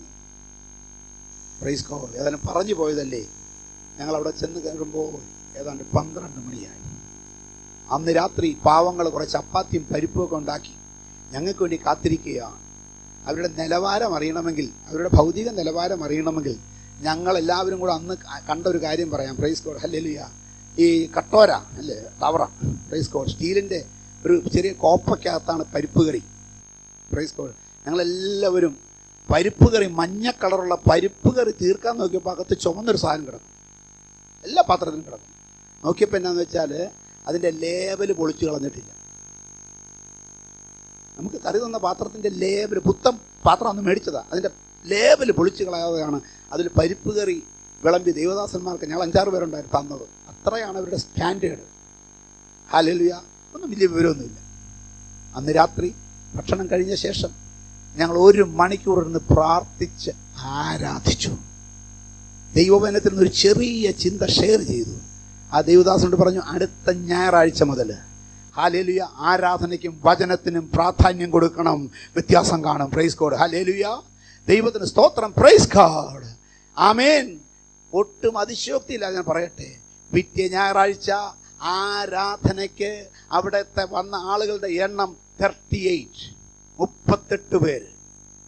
പ്രൈസ് കോ ഏതായാലും പറഞ്ഞു പോയതല്ലേ ഞങ്ങൾ അവിടെ ചെന്ന് കയറുമ്പോൾ ഏതാണ്ട് പന്ത്രണ്ട് മണിയായി അന്ന് രാത്രി പാവങ്ങൾ കുറച്ച് ചപ്പാത്തിയും പരിപ്പുമൊക്കെ ഉണ്ടാക്കി ഞങ്ങൾക്ക് വേണ്ടി കാത്തിരിക്കുകയാണ് അവരുടെ നിലവാരം അറിയണമെങ്കിൽ അവരുടെ ഭൗതിക നിലവാരം അറിയണമെങ്കിൽ ഞങ്ങൾ എല്ലാവരും കൂടെ അന്ന് ക- കണ്ട ഒരു കാര്യം പറയാം പ്രൈസ് കോഡ് ഹല്ലേലൂയ ഈ കട്ടോര അല്ലേ ടവറ പ്രൈസ് കോഡ് സ്റ്റീലിന്റെ ഒരു ചെറിയ കോപ്പയ്ക്കകത്താണ് പരിപ്പ് കറി പ്രൈസ് കോഡ് ഞങ്ങളെല്ലാവരും പരിപ്പ് കറി മഞ്ഞ കളറുള്ള പരിപ്പ് കറി തീർക്കാൻ നോക്കിയപ്പോൾ അകത്ത് ചുമന്നൊരു സാധനം കിടക്കും എല്ലാ പാത്രത്തിലും കിടക്കും നോക്കിയപ്പോൾ എന്നാന്ന് വെച്ചാൽ അതിന്റെ ലേബൽ പൊളിച്ചു കളഞ്ഞിട്ടില്ല നമുക്ക് കറി തന്ന പാത്രത്തിന്റെ ലേബൽ പുത്തൻ പാത്രം അന്ന് മേടിച്ചതാ അതിന്റെ ലേബൽ പൊളിച്ചു കളയാതെയാണ് അതിൽ പരിപ്പ് കറി വിളമ്പി ദേവദാസന്മാർക്ക് ഞങ്ങൾ അഞ്ചാറ് പേരുണ്ടായിരുന്നു തന്നത് അത്രയാണ് അവരുടെ സ്റ്റാൻഡേർഡ് ഹാലലുയ ഒന്നും വലിയ വിവരമൊന്നുമില്ല അന്ന് രാത്രി ഭക്ഷണം കഴിഞ്ഞ ശേഷം ഞങ്ങൾ ഒരു മണിക്കൂർ ഇരുന്ന് പ്രാർത്ഥിച്ച് ആരാധിച്ചു ദൈവവചനത്തിൽ നിന്ന് ഒരു ചെറിയ ചിന്ത ഷെയർ ചെയ്തു ആ ദൈവദാസനോട് പറഞ്ഞു അടുത്ത ഞായറാഴ്ച മുതൽ ഹാലേലുയ ആരാധനയ്ക്കും വചനത്തിനും പ്രാധാന്യം കൊടുക്കണം വ്യത്യാസം കാണും പ്രൈസ് കോഡ് ഹാലേലുയ ദൈവത്തിന് സ്തോത്രം പ്രൈസ് കാർഡ് ആമേൻ ഒട്ടും അതിശയോക്തിയില്ല ഞാൻ പറയട്ടെ പിറ്റേ ഞായറാഴ്ച ആരാധനയ്ക്ക് അവിടത്തെ വന്ന ആളുകളുടെ എണ്ണം തേർട്ടി എയ്റ്റ് മുപ്പത്തെട്ട് പേര്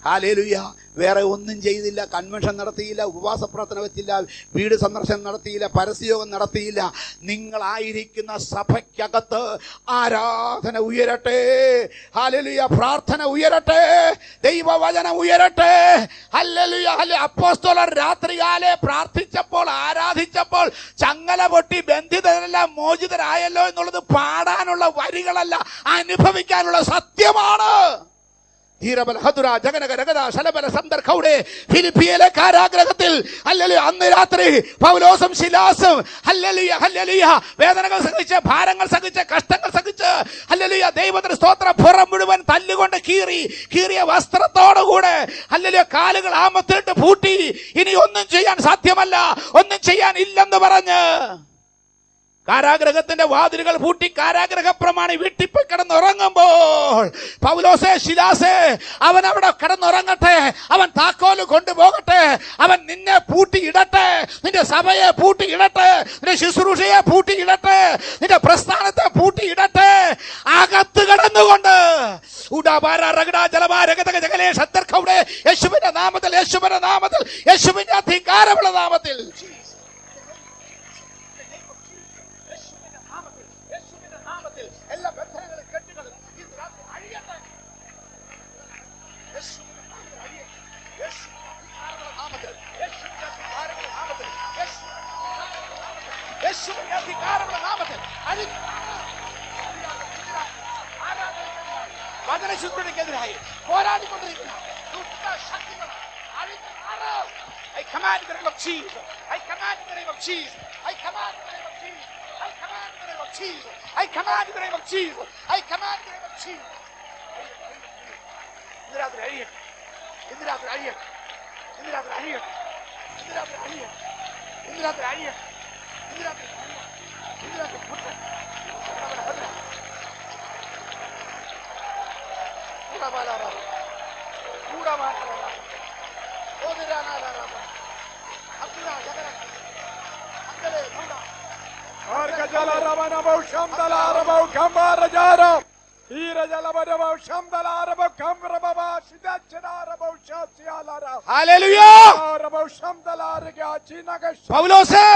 ഹാലേലുയ്യ വേറെ ഒന്നും ചെയ്തില്ല കൺവെൻഷൻ നടത്തിയില്ല ഉപവാസ പ്രാർത്ഥന വെച്ചില്ല വീട് സന്ദർശനം നടത്തിയില്ല പരസ്യയോഗം നടത്തിയില്ല നിങ്ങളായിരിക്കുന്ന സഭയ്ക്കകത്ത് ആരാധന ഉയരട്ടെ ഹാലലുയ പ്രാർത്ഥന ഉയരട്ടെ ദൈവവചനം ഉയരട്ടെ ഹല്ലേലൂയ ഹല്ലെ അപ്പോസ്തലർ രാത്രികാലെ പ്രാർത്ഥിച്ചപ്പോൾ ആരാധിച്ചപ്പോൾ ചങ്ങല പൊട്ടി ബന്ധിതരെല്ലാം മോചിതരായല്ലോ എന്നുള്ളത് പാടാനുള്ള വരികളല്ല അനുഭവിക്കാനുള്ള സത്യമാണ് ധീരബല ഹതുര ജഗനക രഗത ശലബല സന്ദർഭയുടെ ഫിലിപ്പിയിലെ കാരാഗ്രഹത്തിൽ ഹല്ലേലൂയ അന്ന് രാത്രി പൗലോസും ശിലാസും ഹല്ലേലൂയ ഹല്ലേലൂയ വേദനകൾ സഹിച്ച് ഭാരങ്ങൾ സഹിച്ച് കഷ്ടങ്ങൾ സഹിച്ച് ഹല്ലേലൂയ ദൈവത്തിന് സ്തോത്ര പുറം മുഴുവൻ തല്ലുകൊണ്ട് കീറി കീറിയ വസ്ത്രത്തോടുകൂടെ ഹല്ലേലൂയ കാലുകൾ ആമത്തിട്ട് പൂട്ടി ഇനി ഒന്നും ചെയ്യാൻ സാധ്യമല്ല ഒന്നും ചെയ്യാൻ ഇല്ലെന്ന് പറഞ്ഞ് കാരാഗ്രഹത്തിന്റെ വാതിലുകൾ പൂട്ടി കാരാഗ്രഹ പ്രമാണി വീട്ടിൽ പോയി കിടന്നുറങ്ങുമ്പോൾ പൗലോസേ ശിലാസേ അവൻ അവിടെ കിടന്നുറങ്ങട്ടെ അവൻ താക്കോല് കൊണ്ടുപോകട്ടെ അവൻ നിന്നെ പൂട്ടിയിടട്ടെ നിന്റെ സഭയെ പൂട്ടിയിടട്ടെ നിന്റെ ശുശ്രൂഷയെ പൂട്ടിയിടട്ടെ നിന്റെ പ്രസ്ഥാനത്തെ പൂട്ടിയിടട്ടെ അകത്ത് കിടന്നുകൊണ്ട് ഉടാപാര റഗഡ ജലമാ രഗതക ജഗലേ ശത്തർക്കവിടെ യേശുവിന്റെ നാമത്തിൽ യേശുവിന്റെ നാമത്തിൽ യേശുവിന്റെ അധികാരമുള്ള നാമത്തിൽ യേശുവിന്റെ നാമത്തിൽ യേശുവിന്റെ നാമത്തിൽ എല്ലാ ബന്ധനങ്ങളും കെട്ടുകളും ഇന്ന് രാത്രി അഴിയട്ടെ യേശുവിന്റെ നാമത്തിൽ അഴിയട്ടെ യേശുവിന്റെ അധികാരമുള്ള നാമത്തിൽ യേശുവിന്റെ അധികാരമുള്ള നാമത്തിൽ യേശുവിന്റെ അധികാരമുള്ള നാമത്തിൽ അഴി വചനശുദ്ധിക്കെതിരായി പോരാടിക്കൊണ്ടിരിക്കുന്ന ദുഷ്ട ശക്തികൾ അഴിഞ്ഞ് മാറ്. I command in the name of Jesus. I command in the name of Jesus. I command in the name of Jesus. I command in the name of Jesus. I command in the name of Jesus. I command in the name of Jesus. ഇന്ന് രാത്രി അഴിയട്ടെ ഇന്ന് രാത്രി അഴിയട്ടെ ഇന്ന് രാത്രി അഴിയട്ടെ ഇന്ന് രാത്രി അഴിയട്ടെ ഇന്ന് രാത്രി അഴിയട്ടെ ഇന്ന് രാത്രി അഴിയട്ടെ ഇന്ന് രാത്രി പൊട്ടെ കൂടമാലാറാ കൂടമാലാറാ ഓതിരാനാലാറാ അബ്ദുല്ലാ ജഗര അങ്കലേ കൂടാ ഹല്ലേലൂയ പൗലോസേ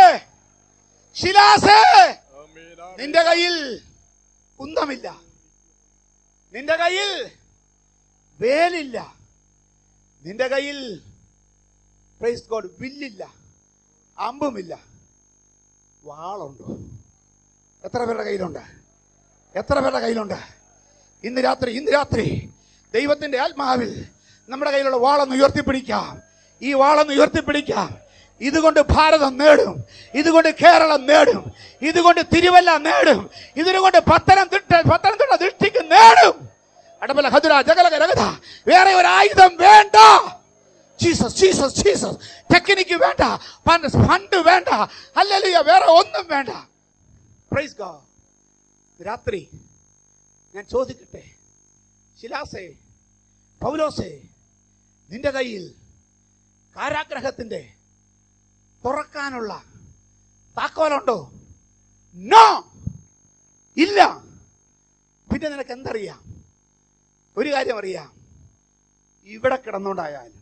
ശിലാസേ നിന്റെ കയ്യിൽ കുന്തമില്ല നിന്റെ കയ്യിൽ വേലില്ല നിന്റെ കയ്യിൽ പ്രൈസ് ഗോഡ് വില്ലില്ല അമ്പുമില്ല വാളുണ്ടോ എത്ര പേരുടെ കയ്യിലുണ്ട് എത്ര പേരുടെ കയ്യിലുണ്ട് ഇന്ന് രാത്രി ഇന്ന് രാത്രി ദൈവത്തിന്റെ ആത്മാവിൽ നമ്മുടെ കയ്യിലുള്ള വാളൊന്ന് ഉയർത്തിപ്പിടിക്കാം ഈ വാളൊന്ന് ഉയർത്തിപ്പിടിക്കാം ഇതുകൊണ്ട് ഭാരതം നേടും ഇതുകൊണ്ട് കേരളം നേടും ഇതുകൊണ്ട് തിരുവല്ല നേടും ഇതിനുകൊണ്ട് പത്തനംതിട്ട പത്തനംതിട്ട ദൃഷ്ടിക്ക് നേടും അടമല ഹതുര ജഗലക രഗത വേറെ ഒരു ആയുധം വേണ്ട ജീസസ് ജീസസ് ജീസസ് ടെക്നിക്ക് വേണ്ട ഫണ്ട് ഫണ്ട് വേണ്ട അല്ലല്ല വേറെ ഒന്നും വേണ്ട പ്രൈസ് ഗോഡ് രാത്രി ഞാൻ ചോദിക്കട്ടെ ശിലാസേ പൗലോസേ നിന്റെ കയ്യിൽ കാരാഗ്രഹത്തിന്റെ തുറക്കാനുള്ള താക്കോലുണ്ടോ നോ ഇല്ല പിന്നെ നിനക്ക് എന്തറിയാം ഒരു കാര്യം അറിയാം ഇവിടെ കിടന്നുകൊണ്ടായാലും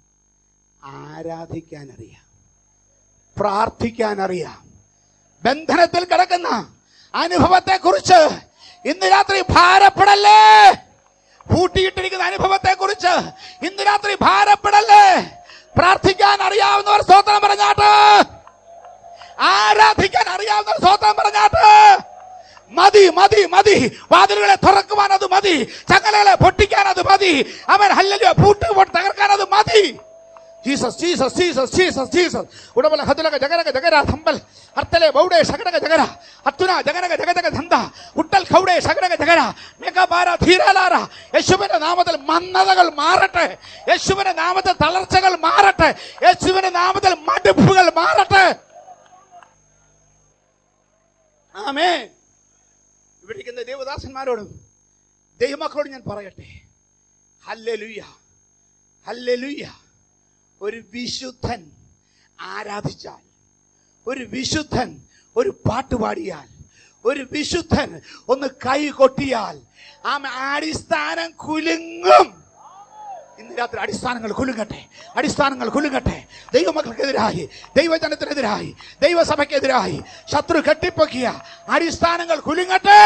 ആരാധിക്കാൻ അറിയാം പ്രാർത്ഥിക്കാൻ അറിയാം ബന്ധനത്തിൽ കിടക്കുന്ന അനുഭവത്തെ കുറിച്ച് ഇന്ന് രാത്രി ഭാരപ്പെടല്ലേ പൂട്ടിയിട്ടിരിക്കുന്ന അനുഭവത്തെ കുറിച്ച് ഇന്ന് രാത്രി ഭാരപ്പെടല്ലേ പ്രാർത്ഥിക്കാൻ അറിയാവുന്നവർ സ്തോത്രം പറഞ്ഞാട്ട് ആരാധിക്കാൻ അറിയാവുന്നവർ സ്തോത്രം പറഞ്ഞാട്ട് മതി മതി മതി വാതിലുകളെ തുറക്കുവാൻ അത് മതി ചങ്ങലകളെ പൊട്ടിക്കാൻ അത് മതി അവൻ ഹല്ലല്ലോ പൂട്ട് പൊട്ടി തകർക്കാൻ അത് മതി Jesus Jesus Jesus Jesus Jesus ഉടമല ഹതുലക ജഗരക ജഗര ധമ്പൽ അർത്തലെ ബൗഡെ ശകരക ജഗര അത്തുന ജഗരക ജഗജഗ ധന്ത ഉട്ടൽ ഖൗഡെ ശകരക ജഗര മെഗബാര ധീരലാര യേശുവിന്റെ നാമത്തിൽ മന്ദതകൾ മാറട്ടെ യേശുവിന്റെ നാമത്തിൽ തളർച്ചകൾ മാറട്ടെ യേശുവിന്റെ നാമത്തിൽ മടുപ്പുകൾ മാറട്ടെ ആമേ ഇവിടെ ഇരിക്കുന്ന ദേവദാസന്മാരോടും ദൈവമക്കളോട് ഞാൻ പറയട്ടെ ഹല്ലേലൂയ ഹല്ലേലൂയ ഒരു വിശുദ്ധൻ ആരാധിച്ചാൽ ഒരു വിശുദ്ധൻ ഒരു പാട്ട് പാടിയാൽ ഒരു വിശുദ്ധൻ ഒന്ന് കൈ കൊട്ടിയാൽ ആ അടിസ്ഥാനം കുലുങ്ങും ഇന്ന് രാത്രി അടിസ്ഥാനങ്ങൾ കുലുങ്ങട്ടെ അടിസ്ഥാനങ്ങൾ കുലുങ്ങട്ടെ ദൈവമക്കൾക്കെതിരായി ദൈവജനത്തിനെതിരായി ദൈവസഭയ്ക്കെതിരായി ശത്രു കെട്ടിപ്പൊക്കിയ അടിസ്ഥാനങ്ങൾ കുലുങ്ങട്ടെ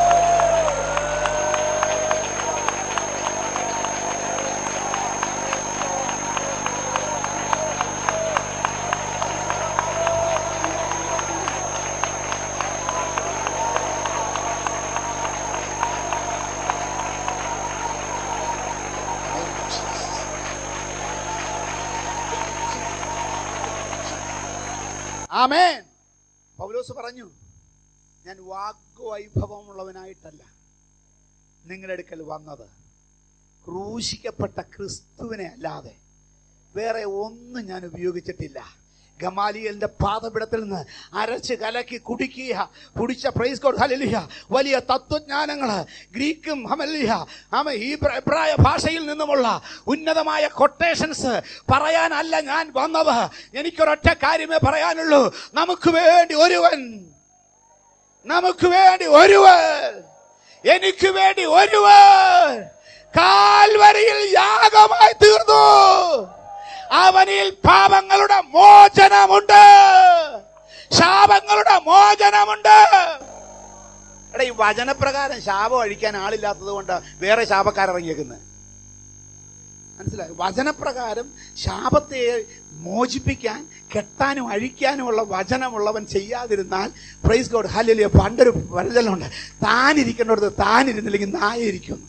ആമേൻ പൗലോസ് പറഞ്ഞു ഞാൻ വാഗ്വൈഭവമുള്ളവനായിട്ടല്ല നിങ്ങളുടെ അടുക്കൽ വന്നത് ക്രൂശിക്കപ്പെട്ട ക്രിസ്തുവിനെ അല്ലാതെ വേറെ ഒന്നും ഞാൻ ഉപയോഗിച്ചിട്ടില്ല ഗമാലിയലിന്റെ പാദപിടത്തിൽ നിന്ന് അരച്ച് കലക്കി കുടിക്കുക കുടിച്ച പ്രൈസ് കോഡ് ഹലലിയ വലിയ തത്വജ്ഞാനങ്ങള് ഗ്രീക്കും ഹമലിയ ആമ ഈ എബ്രായ ഭാഷയിൽ നിന്നുമുള്ള ഉന്നതമായ കൊട്ടേഷൻസ് പറയാനല്ല ഞാൻ വന്നത് എനിക്കൊരൊറ്റ കാര്യമേ പറയാനുള്ളൂ നമുക്ക് വേണ്ടി ഒരുവൻ നമുക്ക് വേണ്ടി ഒരുവൻ എനിക്ക് വേണ്ടി ഒരുവൻ കാൽവരിയിൽ യാഗമായി തീർന്നു അവനിൽ പാപങ്ങളുടെ മോചനമുണ്ട് ശാപങ്ങളുടെ മോചനമുണ്ട് എടാ ഈ വചനപ്രകാരം ശാപം അഴിക്കാൻ ആളില്ലാത്തത് കൊണ്ട് വേറെ ശാപക്കാരിറങ്ങിയേക്കുന്നത് മനസ്സിലായി വചനപ്രകാരം ശാപത്തെ മോചിപ്പിക്കാൻ കെട്ടാനും അഴിക്കാനുമുള്ള വചനമുള്ളവൻ ചെയ്യാതിരുന്നാൽ പ്രൈസ് ഗോഡ് ഹല്ലേലൂയ പണ്ടൊരു വചനമുണ്ട് താനിരിക്കേണ്ടടുത്ത് താനിരുന്നില്ലെങ്കിൽ നായിരിക്കുന്നു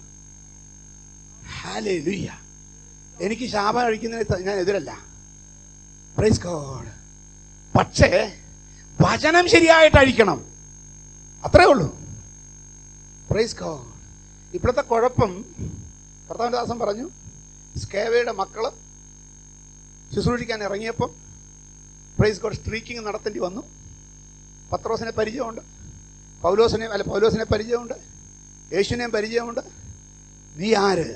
ഹാലേലുയ്യ എനിക്ക് ശാപം അഴിക്കുന്നതിന് ത- ഞാൻ എതിരല്ല പ്രൈസ് ഗോഡ് പക്ഷേ വചനം ശരിയായിട്ട് അഴിക്കണം അത്രേ ഉള്ളൂ പ്രൈസ് ഗോഡ് ഇപ്പോഴത്തെ കുഴപ്പം കർത്താവിന്റെ ദാസൻ പറഞ്ഞു സ്കേവയുടെ മക്കള് ശുശ്രൂഷിക്കാൻ ഇറങ്ങിയപ്പം പ്രൈസ് ഗോഡ് സ്ട്രീക്കിംഗ് നടത്തേണ്ടി വന്നു പത്രോസിനെ പരിചയമുണ്ട് പൗലോസിനെ അല്ല പൗലോസിനെ പരിചയമുണ്ട് യേശുവിനെയും പരിചയമുണ്ട് നീ ആര്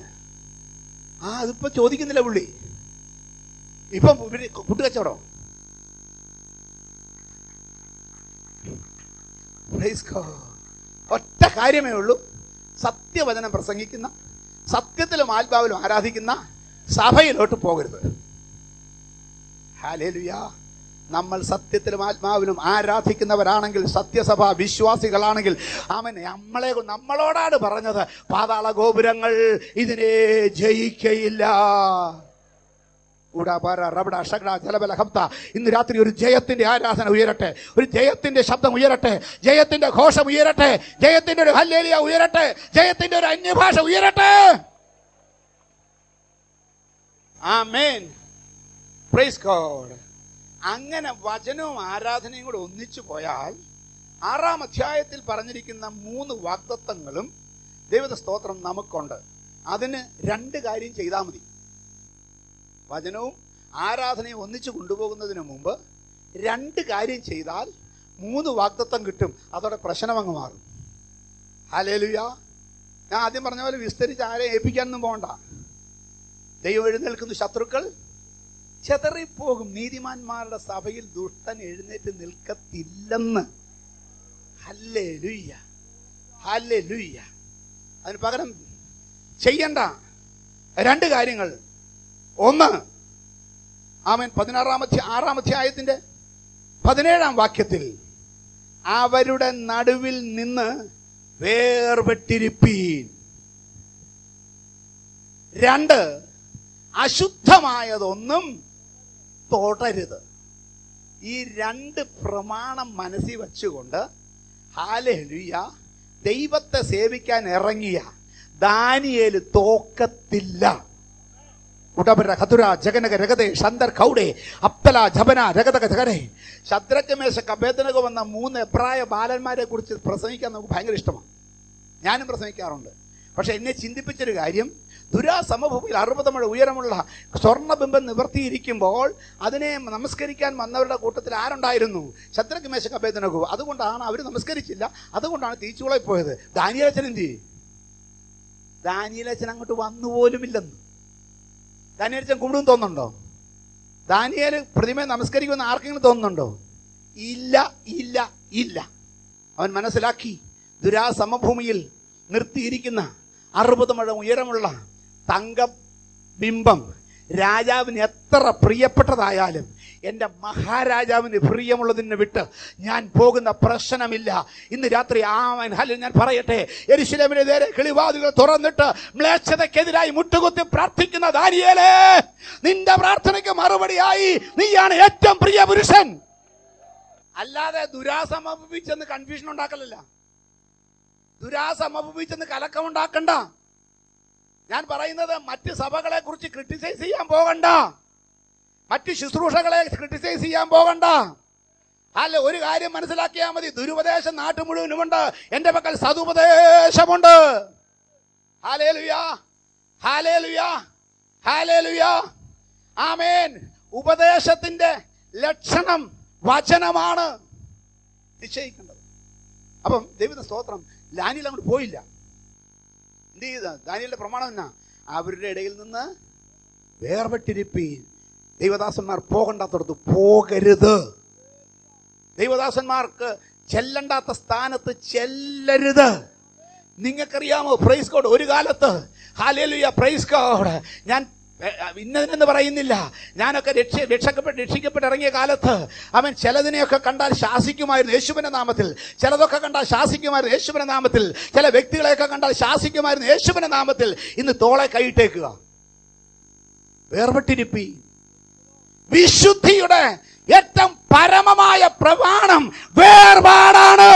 ആ അതിപ്പോ ചോദിക്കുന്നില്ല പുള്ളി ഇപ്പം ഇവര് കുട്ടുകച്ചവടം Praise God. ഒറ്റ കാര്യമേ ഉള്ളൂ സത്യവചനം പ്രസംഗിക്കുന്ന സത്യത്തിലും ആത്മാവിലും ആരാധിക്കുന്ന സഭയിലോട്ട് പോകരുത് ഹാലേലുയാ നമ്മൾ സത്യത്തിലും ആത്മാവിലും ആരാധിക്കുന്നവരാണെങ്കിൽ സത്യസഭ വിശ്വാസികളാണെങ്കിൽ അവൻ നമ്മളെ നമ്മളോടാണ് പറഞ്ഞത് പാതാള ഗോപുരങ്ങൾ ഇതിനെ ജയിക്കയില്ല ഊടാപാര റബഡ ഷഗ്ഡ ജലബല ഹബ്ദ ഇന്ന് രാത്രി ഒരു ജയത്തിന്റെ ആരാധന ഉയരട്ടെ ഒരു ജയത്തിന്റെ ശബ്ദം ഉയരട്ടെ ജയത്തിന്റെ ഘോഷം ഉയരട്ടെ ജയത്തിന്റെ ഒരു ഹല്ലേലിയ ഉയരട്ടെ ജയത്തിന്റെ ഒരു അന്യഭാഷ ഉയരട്ടെ ആമേൻ പ്രൈസ് ഗോഡ് അങ്ങനെ വചനവും ആരാധനയും കൂടെ ഒന്നിച്ചു പോയാൽ ആറാം അധ്യായത്തിൽ പറഞ്ഞിരിക്കുന്ന മൂന്ന് വാഗ്ദത്തങ്ങളും ദൈവത സ്തോത്രം നമുക്കുണ്ട് അതിന് രണ്ട് കാര്യം ചെയ്താൽ മതി വചനവും ആരാധനയും ഒന്നിച്ചു കൊണ്ടുപോകുന്നതിന് മുമ്പ് രണ്ട് കാര്യം ചെയ്താൽ മൂന്ന് വാഗ്ദത്തം കിട്ടും അതോടെ പ്രശ്നം അങ്ങ് മാറും ഹലേലുയ ഞാൻ ആദ്യം പറഞ്ഞ പോലെ വിസ്തരിച്ച് ആരെ ഏൽപ്പിക്കാനൊന്നും പോകണ്ട ദൈവം എഴുന്നേൽക്കുന്നു ശത്രുക്കൾ ചെതറിപ്പോകും നീതിമാന്മാരുടെ സഭയിൽ ദുഷ്ടൻ എഴുന്നേറ്റ് നിൽക്കത്തില്ലെന്ന് ഹല്ലേ ലുയ്യ ഹല്ലേ ലുയ്യ അതിന് പകരം ചെയ്യണ്ട രണ്ട് കാര്യങ്ങൾ ഒന്ന് ആമൻ പതിനാറാം അധ്യായ ആറാം അധ്യായത്തിന്റെ പതിനേഴാം വാക്യത്തിൽ അവരുടെ നടുവിൽ നിന്ന് വേർപെട്ടിരിപ്പീൻ രണ്ട് അശുദ്ധമായതൊന്നും തൊടരുത് ഈ രണ്ട് പ്രമാണം മനസ്സിൽ വെച്ചുകൊണ്ട് ഹാലേലുയ ദൈവത്തെ സേവിക്കാൻ ഇറങ്ങിയ ദാനിയേല് തോക്കത്തില്ല ഉടബര ഖതുര ജഗനക രഗതേ ഷന്തർ ഖൗഡെ അപ്തല ജബന രഗതക ജഗരെ ശദ്രക്കമേശ കബേദനക വന്ന മൂന്ന് എബ്രായ ബാലന്മാരെ കുറിച്ച് പ്രസംഗിക്കാൻ നമുക്ക് ഭയങ്കര ഇഷ്ടമാണ് ഞാനും പ്രസംഗിക്കാറുണ്ട് പക്ഷെ എന്നെ ചിന്തിപ്പിച്ചൊരു കാര്യം ദുരാസമഭൂമിയിൽ അറുപത് മഴ ഉയരമുള്ള സ്വർണ്ണബിംബം നിവർത്തിയിരിക്കുമ്പോൾ അതിനെ നമസ്കരിക്കാൻ വന്നവരുടെ കൂട്ടത്തിൽ ആരുണ്ടായിരുന്നു ശത്രുക്ക് മേശ കബേദനകു അതുകൊണ്ടാണ് അവർ നമസ്കരിച്ചില്ല അതുകൊണ്ടാണ് തീച്ചുളയിൽ പോയത് ദാനിയലച്ചൻ എന്ത് ചെയ്യും ദാനിയലച്ചൻ അങ്ങോട്ട് വന്നു പോലുമില്ലെന്ന് ദാനിയലച്ചൻ കുമ്പിടും തോന്നുന്നുണ്ടോ ദാനിയേൽ പ്രതിമയെ നമസ്കരിക്കുമെന്ന് ആർക്കെങ്കിലും തോന്നുന്നുണ്ടോ ഇല്ല ഇല്ല ഇല്ല അവൻ മനസ്സിലാക്കി ദുരാസമഭൂമിയിൽ നിർത്തിയിരിക്കുന്ന അറുപത് മഴ ഉയരമുള്ള തങ്ക ബിംബം രാജാവിന് എത്ര പ്രിയപ്പെട്ടതായാലും എൻ്റെ മഹാരാജാവിന് പ്രിയമുള്ളതിനെ വിട്ട് ഞാൻ പോകുന്ന പ്രശ്നമില്ല ഇന്ന് രാത്രി ആമൻ ഹല്ലെ ഞാൻ പറയട്ടെ എരിശിലമിന് നേരെ കിളിവാതുകൾ തുറന്നിട്ട് മ്ലേച്ഛതയ്ക്കെതിരായി മുട്ടുകുത്തി പ്രാർത്ഥിക്കുന്ന ദാനിയേലേ നിന്റെ പ്രാർത്ഥനയ്ക്ക് മറുപടിയായി നീയാണ് ഏറ്റവും പ്രിയ പുരുഷൻ അല്ലാതെ ദുരാസമപിച്ചെന്ന് കൺഫ്യൂഷൻ ഉണ്ടാക്കലല്ല ദുരാസമപിച്ചെന്ന് കലക്കമുണ്ടാക്കണ്ട ഞാൻ പറയുന്നത് മറ്റ് സഭകളെ കുറിച്ച് ക്രിട്ടിസൈസ് ചെയ്യാൻ പോകണ്ട മറ്റ് ശുശ്രൂഷകളെ ക്രിട്ടിസൈസ് ചെയ്യാൻ പോകണ്ട അല്ല ഒരു കാര്യം മനസ്സിലാക്കിയാൽ മതി ദുരുപദേശം നാട്ടു മുഴുവനുമുണ്ട് എന്റെ പക്കൽ സതുപദേശമുണ്ട് ഹാലേലുയാ ഹാലേലുയാ ഹാലേലുയാ ആമേൻ ഉപദേശത്തിന്റെ ലക്ഷണം വചനമാണ് നിശ്ചയിക്കേണ്ടത് അപ്പം ദൈവത്തിന്റെ സ്തോത്രം ലാനിൽ അങ്ങോട്ട് പോയില്ല എന്ത് ചെയ്ത ദാനിയലിന്റെ പ്രമാണം എന്നാ അവരുടെ ഇടയിൽ നിന്ന് വേർപെട്ടിരിപ്പീൻ ദൈവദാസന്മാർ പോകണ്ടാത്തടത്ത് പോകരുത് ദൈവദാസന്മാർക്ക് ചെല്ലണ്ടാത്ത സ്ഥാനത്ത് ചെല്ലരുത് നിങ്ങൾക്കറിയാമോ പ്രൈസ് കോഡ് ഒരു കാലത്ത് ഹാലേലുയ പ്രൈസ് കോഡ് ഞാൻ എ, ഇന്നതിനെന്ന് പറയുന്നില്ല ഞാനൊക്കെ രക്ഷ രക്ഷപ്പെട്ട് രക്ഷിക്കപ്പെട്ട് ഇറങ്ങിയ കാലത്ത് അവൻ ചിലതിനെയൊക്കെ കണ്ടാൽ ശാസിക്കുമായിരുന്നു യേശുവിന്റെ നാമത്തിൽ ചിലതൊക്കെ കണ്ടാൽ ശാസിക്കുമായിരുന്നു യേശുവിന്റെ നാമത്തിൽ ചില വ്യക്തികളെയൊക്കെ കണ്ടാൽ ശാസിക്കുമായിരുന്നു യേശുവിന്റെ നാമത്തിൽ ഇന്ന് തോളെ കൈയിട്ടേക്കുക വേർപെട്ടിരിപ്പി വിശുദ്ധിയുടെ ഏറ്റവും പരമമായ പ്രമാണം വേർപാടാണ്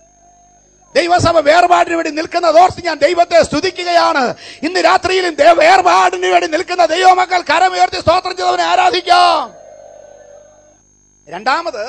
ദൈവസഭ വേർപാടിന് വേണ്ടി നിൽക്കുന്ന ഓർത്ത് ഞാൻ ദൈവത്തെ സ്തുതിക്കുകയാണ് ഇന്ന് രാത്രിയിലും ദൈവ വേർപാടിന് വേണ്ടി നിൽക്കുന്ന ദൈവമക്കൾ കരമുയർത്തി സ്തോത്രം ചെയ്തവനെ ആരാധിക്കാം രണ്ടാമത്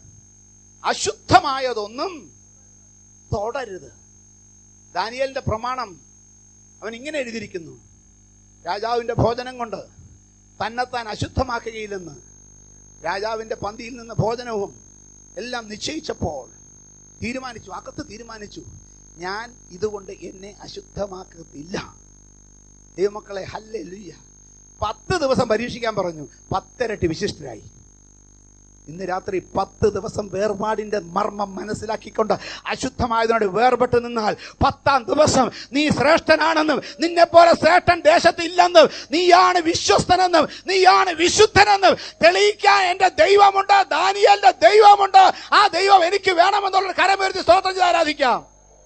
അശുദ്ധമായതൊന്നും തൊടരുത് ദാനിയലിന്റെ പ്രമാണം അവൻ ഇങ്ങനെ എഴുതിയിരിക്കുന്നു രാജാവിന്റെ ഭോജനം കൊണ്ട് തന്നെത്താൻ അശുദ്ധമാക്കുകയില്ലെന്ന് രാജാവിന്റെ പന്തിയിൽ നിന്ന് ഭോജനവും എല്ലാം നിശ്ചയിച്ചപ്പോൾ തീരുമാനിച്ചു അകത്ത് തീരുമാനിച്ചു ഞാൻ ഇതുകൊണ്ട് എന്നെ അശുദ്ധമാക്കത്തില്ല ദൈവമക്കളെ ഹല്ലേ ലുയ്യ പത്ത് ദിവസം പരീക്ഷിക്കാൻ പറഞ്ഞു പത്തിരട്ടി വിശിഷ്ടരായി ഇന്ന് രാത്രി പത്ത് ദിവസം വേർപാടിന്റെ മർമ്മം മനസ്സിലാക്കിക്കൊണ്ട് അശുദ്ധമായതിനോട് വേർപെട്ട് നിന്നാൽ പത്താം ദിവസം നീ ശ്രേഷ്ഠനാണെന്നും നിന്നെ പോലെ ശ്രേഷ്ഠൻ ദേശത്ത് ഇല്ലെന്നും നീയാണ് വിശ്വസ്തനെന്നും നീയാണ് വിശുദ്ധനെന്നും തെളിയിക്കാൻ എന്റെ ദൈവമുണ്ട് ദാനിയലിന്റെ ദൈവമുണ്ട് ആ ദൈവം എനിക്ക് വേണമെന്നുള്ള കരമേർത്തി സ്തോത്രം ചെയ്ത് ആരാധിക്കാം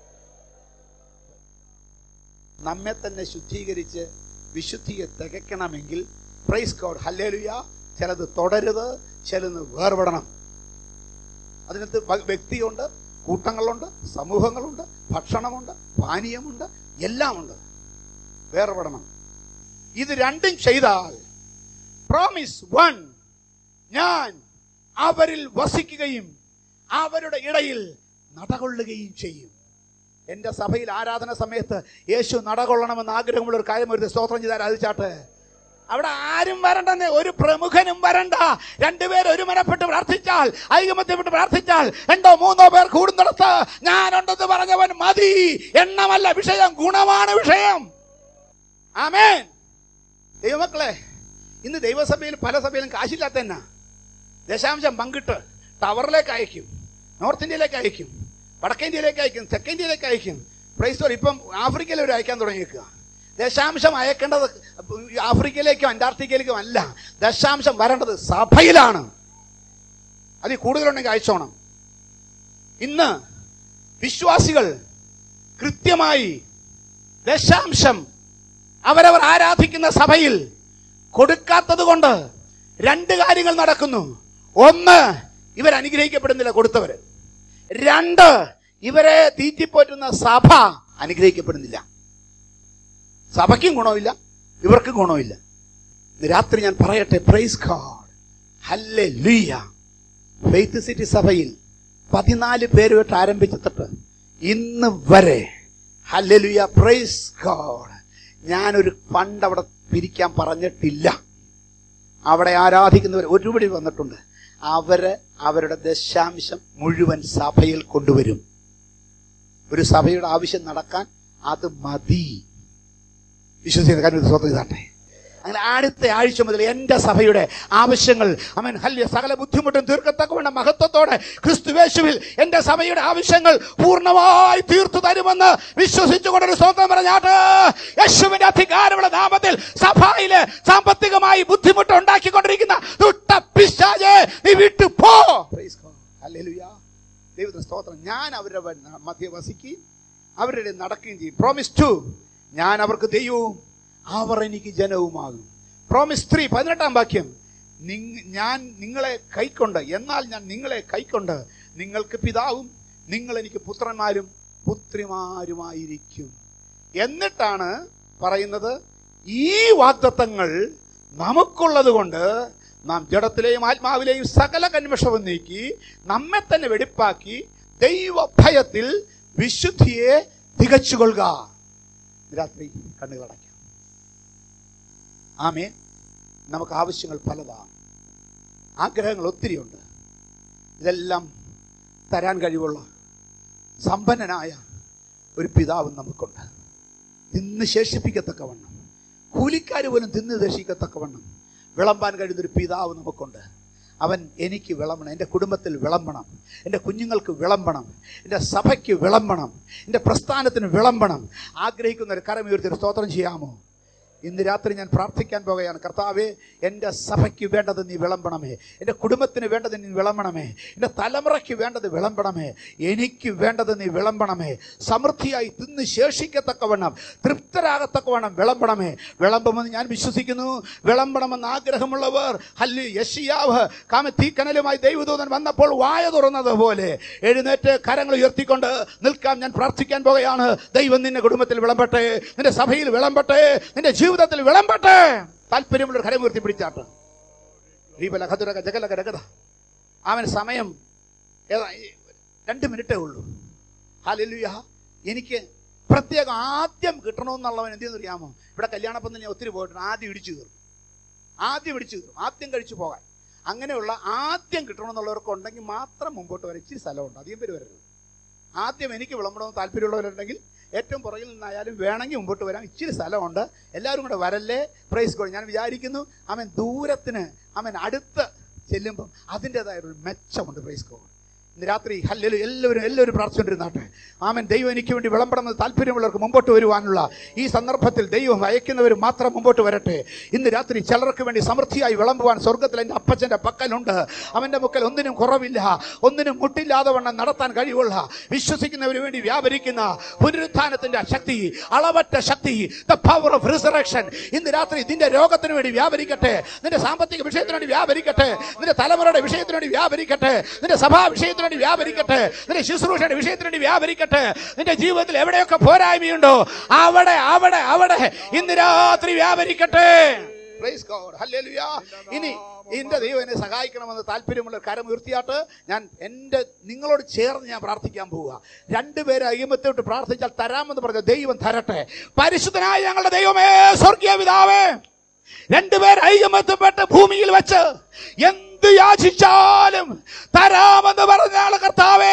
നമ്മെ തന്നെ ശുദ്ധീകരിച്ച് വിശുദ്ധിയെ തികയ്ക്കണമെങ്കിൽ പ്രൈസ് ഗോഡ് ഹല്ലേലുയ ചിലത് തുടരുത് ചിലത് വേർപെടണം അതിനകത്ത് വ- വ്യക്തിയുണ്ട് കൂട്ടങ്ങളുണ്ട് സമൂഹങ്ങളുണ്ട് ഭക്ഷണമുണ്ട് പാനീയമുണ്ട് എല്ലാമുണ്ട് വേർപെടണം ഇത് രണ്ടും ചെയ്താൽ പ്രോമിസ് വൺ ഞാൻ അവരിൽ വസിക്കുകയും അവരുടെ ഇടയിൽ നടകൊള്ളുകയും ചെയ്യും എന്റെ സഭയിൽ ആരാധന സമയത്ത് യേശു നടകൊള്ളണമെന്ന് ആഗ്രഹമുള്ള ഒരു കാര്യം ഒരു സ്തോത്രം ചെയ്ത് ആരാധിച്ചാട്ടെ അവിടെ ആരും വരണ്ടെന്നേ ഒരു പ്രമുഖനും വരണ്ട രണ്ടുപേർ ഒരു മനപ്പെട്ട് പ്രാർത്ഥിച്ചാൽ ഐകമത്യപ്പെട്ട് പ്രാർത്ഥിച്ചാൽ രണ്ടോ മൂന്നോ പേർ കൂടുന്നിടത്ത് ഞാനുണ്ടെന്ന് പറഞ്ഞവൻ മതി എണ്ണമല്ല വിഷയം ഗുണമാണ് വിഷയം ആമേൻ ദൈവമക്കളെ ഇന്ന് ദൈവസഭയിൽ പല സഭയിലും കാശില്ലാത്ത തന്നെ ദശാംശം പങ്കിട്ട് ടവറിലേക്ക് അയക്കും നോർത്ത് ഇന്ത്യയിലേക്ക് അയക്കും വടക്കേ ഇന്ത്യയിലേക്ക് അയക്കും തെക്കേ ഇന്ത്യയിലേക്ക് അയക്കും പ്രൈസ് ഇപ്പം ആഫ്രിക്കയിൽ ഒരു അയക്കാൻ തുടങ്ങിയേക്കുക ദശാംശം അയക്കേണ്ടത് ആഫ്രിക്കയിലേക്കും അന്റാർട്ടിക്കയിലേക്കും അല്ല ദശാംശം വരേണ്ടത് സഭയിലാണ് അതിൽ കൂടുതലുണ്ടെങ്കിൽ അയച്ചോണം ഇന്ന് വിശ്വാസികൾ കൃത്യമായി ദശാംശം അവരവർ ആരാധിക്കുന്ന സഭയിൽ കൊടുക്കാത്തത് കൊണ്ട് രണ്ട് കാര്യങ്ങൾ നടക്കുന്നു ഒന്ന് ഇവർ അനുഗ്രഹിക്കപ്പെടുന്നില്ല കൊടുത്തവര് രണ്ട് ഇവരെ തീറ്റിപ്പോറ്റുന്ന സഭ അനുഗ്രഹിക്കപ്പെടുന്നില്ല സഭയ്ക്കും ഗുണമില്ല ഇവർക്കും ഗുണമില്ല ഇന്ന് രാത്രി ഞാൻ പറയട്ടെ പ്രൈസ് ഗോഡ് ഹല്ലേ ലുയ്യ ഫെയ്ത്ത് സിറ്റി സഭയിൽ പതിനാല് പേര് തൊട്ട് ആരംഭിച്ചിട്ട് ഇന്ന് വരെ ഹല്ലേലൂയ പ്രൈസ് ഗോഡ് ഞാനൊരു ഫണ്ട് അവിടെ പിരിക്കാൻ പറഞ്ഞിട്ടില്ല അവിടെ ആരാധിക്കുന്നവർ ഒരുപടി വന്നിട്ടുണ്ട് അവര് അവരുടെ ദശാംശം മുഴുവൻ സഭയിൽ കൊണ്ടുവരും ഒരു സഭയുടെ ആവശ്യം നടക്കാൻ അത് മതി വിശ്വസിക്കുന്ന കാര്യം സ്വന്തം ഇതാട്ടെ അങ്ങനെ അടുത്ത ആഴ്ച മുതൽ എന്റെ സഭയുടെ ആവശ്യങ്ങൾ അവൻ ഹല്യ സകല ബുദ്ധിമുട്ടും തീർക്കത്തക്കവണ്ണം മഹത്വത്തോടെ ക്രിസ്തുവേശുവിൽ എന്റെ സഭയുടെ ആവശ്യങ്ങൾ പൂർണ്ണമായി തീർത്തു തരുമെന്ന് വിശ്വസിച്ചുകൊണ്ടൊരു സ്വന്തം പറഞ്ഞാട്ട് യേശുവിന്റെ അധികാരമുള്ള നാമത്തിൽ സഭയില് സാമ്പത്തികമായി ബുദ്ധിമുട്ട് ഉണ്ടാക്കിക്കൊണ്ടിരിക്കുന്ന ദുഷ്ട പിശാചേ നീ വിട്ടു പോ Praise God. Hallelujah. ദൈവത്തിന് സ്തോത്രം ഞാൻ അവരുടെ വ- മധ്യ വസിക്കുകയും അവരുടെ ഇടയിൽ നടക്കുകയും ചെയ്യും പ്രോമിസ് ടു ഞാൻ അവർക്ക് ദൈവവും അവർ എനിക്ക് ജനവുമാകും പ്രോമിസ് ത്രീ പതിനെട്ടാം വാക്യം നിങ്ങ- ഞാൻ നിങ്ങളെ കൈക്കൊണ്ട് എന്നാൽ ഞാൻ നിങ്ങളെ കൈക്കൊണ്ട് നിങ്ങൾക്ക് പിതാവും നിങ്ങൾ എനിക്ക് പുത്രന്മാരും പുത്രിമാരുമായിരിക്കും എന്നിട്ടാണ് പറയുന്നത് ഈ വാഗ്ദത്തങ്ങൾ നമുക്കുള്ളത് കൊണ്ട് നാം ജഡത്തിലെയും ആത്മാവിലെയും സകല കന്മഷവും നീക്കി നമ്മെ തന്നെ വെടിപ്പാക്കി ദൈവഭയത്തിൽ വിശുദ്ധിയെ തികച്ചുകൊള്ളുക രാത്രി കണ്ണുകളടയ്ക്കാം ആമേ നമുക്ക് ആവശ്യങ്ങൾ പലതാണ് ആഗ്രഹങ്ങൾ ഒത്തിരിയുണ്ട് ഇതെല്ലാം തരാൻ കഴിവുള്ള സമ്പന്നനായ ഒരു പിതാവ് നമുക്കുണ്ട് തിന്ന് ശേഷിപ്പിക്കത്തക്കവണ്ണം കൂലിക്കാർ പോലും തിന്ന് ദർശിക്കത്തക്കവണ്ണം വിളമ്പാൻ കഴിയുന്ന ഒരു പിതാവ് നമുക്കുണ്ട് അവൻ എനിക്ക് വിളമ്പണം എൻ്റെ കുടുംബത്തിൽ വിളമ്പണം എൻ്റെ കുഞ്ഞുങ്ങൾക്ക് വിളമ്പണം എൻ്റെ സഭയ്ക്ക് വിളമ്പണം എൻ്റെ പ്രസ്ഥാനത്തിന് വിളമ്പണം ആഗ്രഹിക്കുന്ന ഒരു കരം ഉയർത്തി ഒരു സ്തോത്രം ചെയ്യാമോ ഇന്ന് രാത്രി ഞാൻ പ്രാർത്ഥിക്കാൻ പോകുകയാണ് കർത്താവേ എൻ്റെ സഭയ്ക്ക് വേണ്ടത് നീ വിളമ്പണമേ എൻ്റെ കുടുംബത്തിന് വേണ്ടത് നീ വിളമ്പണമേ എൻ്റെ തലമുറയ്ക്ക് വേണ്ടത് വിളമ്പണമേ എനിക്ക് വേണ്ടത് നീ വിളമ്പണമേ സമൃദ്ധിയായി തിന്ന് ശേഷിക്കത്തക്കവണ്ണം തൃപ്തരാകത്തക്കവണ്ണം വിളമ്പണമേ വിളമ്പുമെന്ന് ഞാൻ വിശ്വസിക്കുന്നു വിളമ്പണമെന്ന് ആഗ്രഹമുള്ളവർ ഹല്ലി യഷിയാവ് കാമത്തീക്കനലുമായി ദൈവദൂതൻ വന്നപ്പോൾ വായ തുറന്നത് പോലെ എഴുന്നേറ്റ് കരങ്ങൾ ഉയർത്തിക്കൊണ്ട് നിൽക്കാം ഞാൻ പ്രാർത്ഥിക്കാൻ പോകുകയാണ് ദൈവം നിന്റെ കുടുംബത്തിൽ വിളമ്പട്ടെ നിന്റെ സഭയിൽ വിളമ്പട്ടെ നിന്റെ ജീവിതത്തിൽ വിളമ്പട്ടെ താല്പര്യമുള്ള ഒരു കരം ഉയർത്തി പിടിച്ചാട്ട് ദീപല ഖതുരക ജഗലക രഗത അവൻ സമയം ഏതാ ഈ രണ്ട് മിനിറ്റേ ഉള്ളൂ ഹാലലുയ എനിക്ക് പ്രത്യേകം ആദ്യം കിട്ടണമെന്നുള്ളവൻ എന്തെന്ന് അറിയാമോ ഇവിടെ കല്യാണപ്പന്തൽ ഞാൻ ഒത്തിരി പോയിട്ടുണ്ട് ആദ്യം ഇടിച്ചു കയറും ആദ്യം ഇടിച്ചു കയറും ആദ്യം കഴിച്ചു പോകാൻ അങ്ങനെയുള്ള ആദ്യം കിട്ടണമെന്നുള്ളവർക്ക് ഉണ്ടെങ്കിൽ മാത്രം മുമ്പോട്ട് വരാൻ ഇച്ചിരി സ്ഥലമുണ്ട് അധികം പേര് വരരുത് ആദ്യം എനിക്ക് വിളമ്പണമെന്ന് താല്പര്യമുള്ളവരുണ്ടെങ്കിൽ ഏറ്റവും പുറകിൽ നിന്നായാലും വേണമെങ്കിൽ മുമ്പോട്ട് വരാൻ ഇച്ചിരി സ്ഥലമുണ്ട് എല്ലാവരും കൂടെ വരല്ലേ പ്രൈസ് ഗോൾ ഞാൻ വിചാരിക്കുന്നു അവൻ ദൂരത്തിന് അവൻ അടുത്ത് ചെല്ലുമ്പം അതിൻ്റെതായ ഒരു മെച്ചമുണ്ട് പ്രൈസ് ഗോൾ ഇന്ന് രാത്രി ഹല്ലു എല്ലാവരും എല്ലാവരും പ്രാർത്ഥിച്ചുകൊണ്ടിരുന്നാട്ടെ ആമൻ ദൈവം എനിക്ക് വേണ്ടി വിളമ്പണമെന്ന് താല്പര്യമുള്ളവർക്ക് മുമ്പോട്ട് വരുവാനുള്ള ഈ സന്ദർഭത്തിൽ ദൈവം അയക്കുന്നവർ മാത്രം മുമ്പോട്ട് വരട്ടെ ഇന്ന് രാത്രി ചിലർക്ക് വേണ്ടി സമൃദ്ധിയായി വിളമ്പുവാൻ സ്വർഗത്തിൽ എൻ്റെ അപ്പച്ചൻ്റെ പക്കലുണ്ട് അവൻ്റെ മുക്കൽ ഒന്നിനും കുറവില്ല ഒന്നിനും മുട്ടില്ലാതെ വണ്ണം നടത്താൻ കഴിവുള്ള വിശ്വസിക്കുന്നവന് വേണ്ടി വ്യാപരിക്കുന്ന പുനരുത്ഥാനത്തിന്റെ ശക്തി അളവറ്റ ശക്തി ദ പവർ ഓഫ് റിസറക്ഷൻ ഇന്ന് രാത്രി നിന്റെ രോഗത്തിന് വേണ്ടി വ്യാപരിക്കട്ടെ നിന്റെ സാമ്പത്തിക വിഷയത്തിന് വേണ്ടി വ്യാപരിക്കട്ടെ നിന്റെ തലമുറയുടെ വിഷയത്തിന് വേണ്ടി വ്യാപരിക്കട്ടെ നിന്റെ സഭാ വിഷയത്തിന് വേണ്ടി വ്യാപരിക്കട്ടെ നിന്റെ ശുശ്രൂഷയുടെ വിഷയത്തിന് വേണ്ടി വ്യാപരിക്കട്ടെ നിന്റെ ജീവിതത്തിൽ എവിടെയൊക്കെ പോരായ്മയുണ്ടോ അവിടെ അവിടെ അവിടെ ഇന്ന് രാത്രി വ്യാപരിക്കട്ടെ Praise God. Hallelujah. ഇനി എന്റെ ദൈവം എന്നെ സഹായിക്കണമെന്ന് താല്പര്യമുള്ള ഒരു കരം ഉയർത്തിയാട്ട് ഞാൻ എൻ്റെ നിങ്ങളോട് ചേർന്ന് ഞാൻ പ്രാർത്ഥിക്കാൻ പോവുക രണ്ടുപേരെ അയ്യമ്പത്തോട്ട് പ്രാർത്ഥിച്ചാൽ തരാമെന്ന് പറഞ്ഞ ദൈവം തരട്ടെ പരിശുദ്ധനായ ഞങ്ങളുടെ ദൈവമേ സ്വർഗീയ പിതാവേ രണ്ടുപേർ ഐകമത്തപ്പെട്ട് ഭൂമിയിൽ വെച്ച് എന്ത് യാചിച്ചാലും തരാമെന്ന് പറഞ്ഞാണ് കർത്താവേ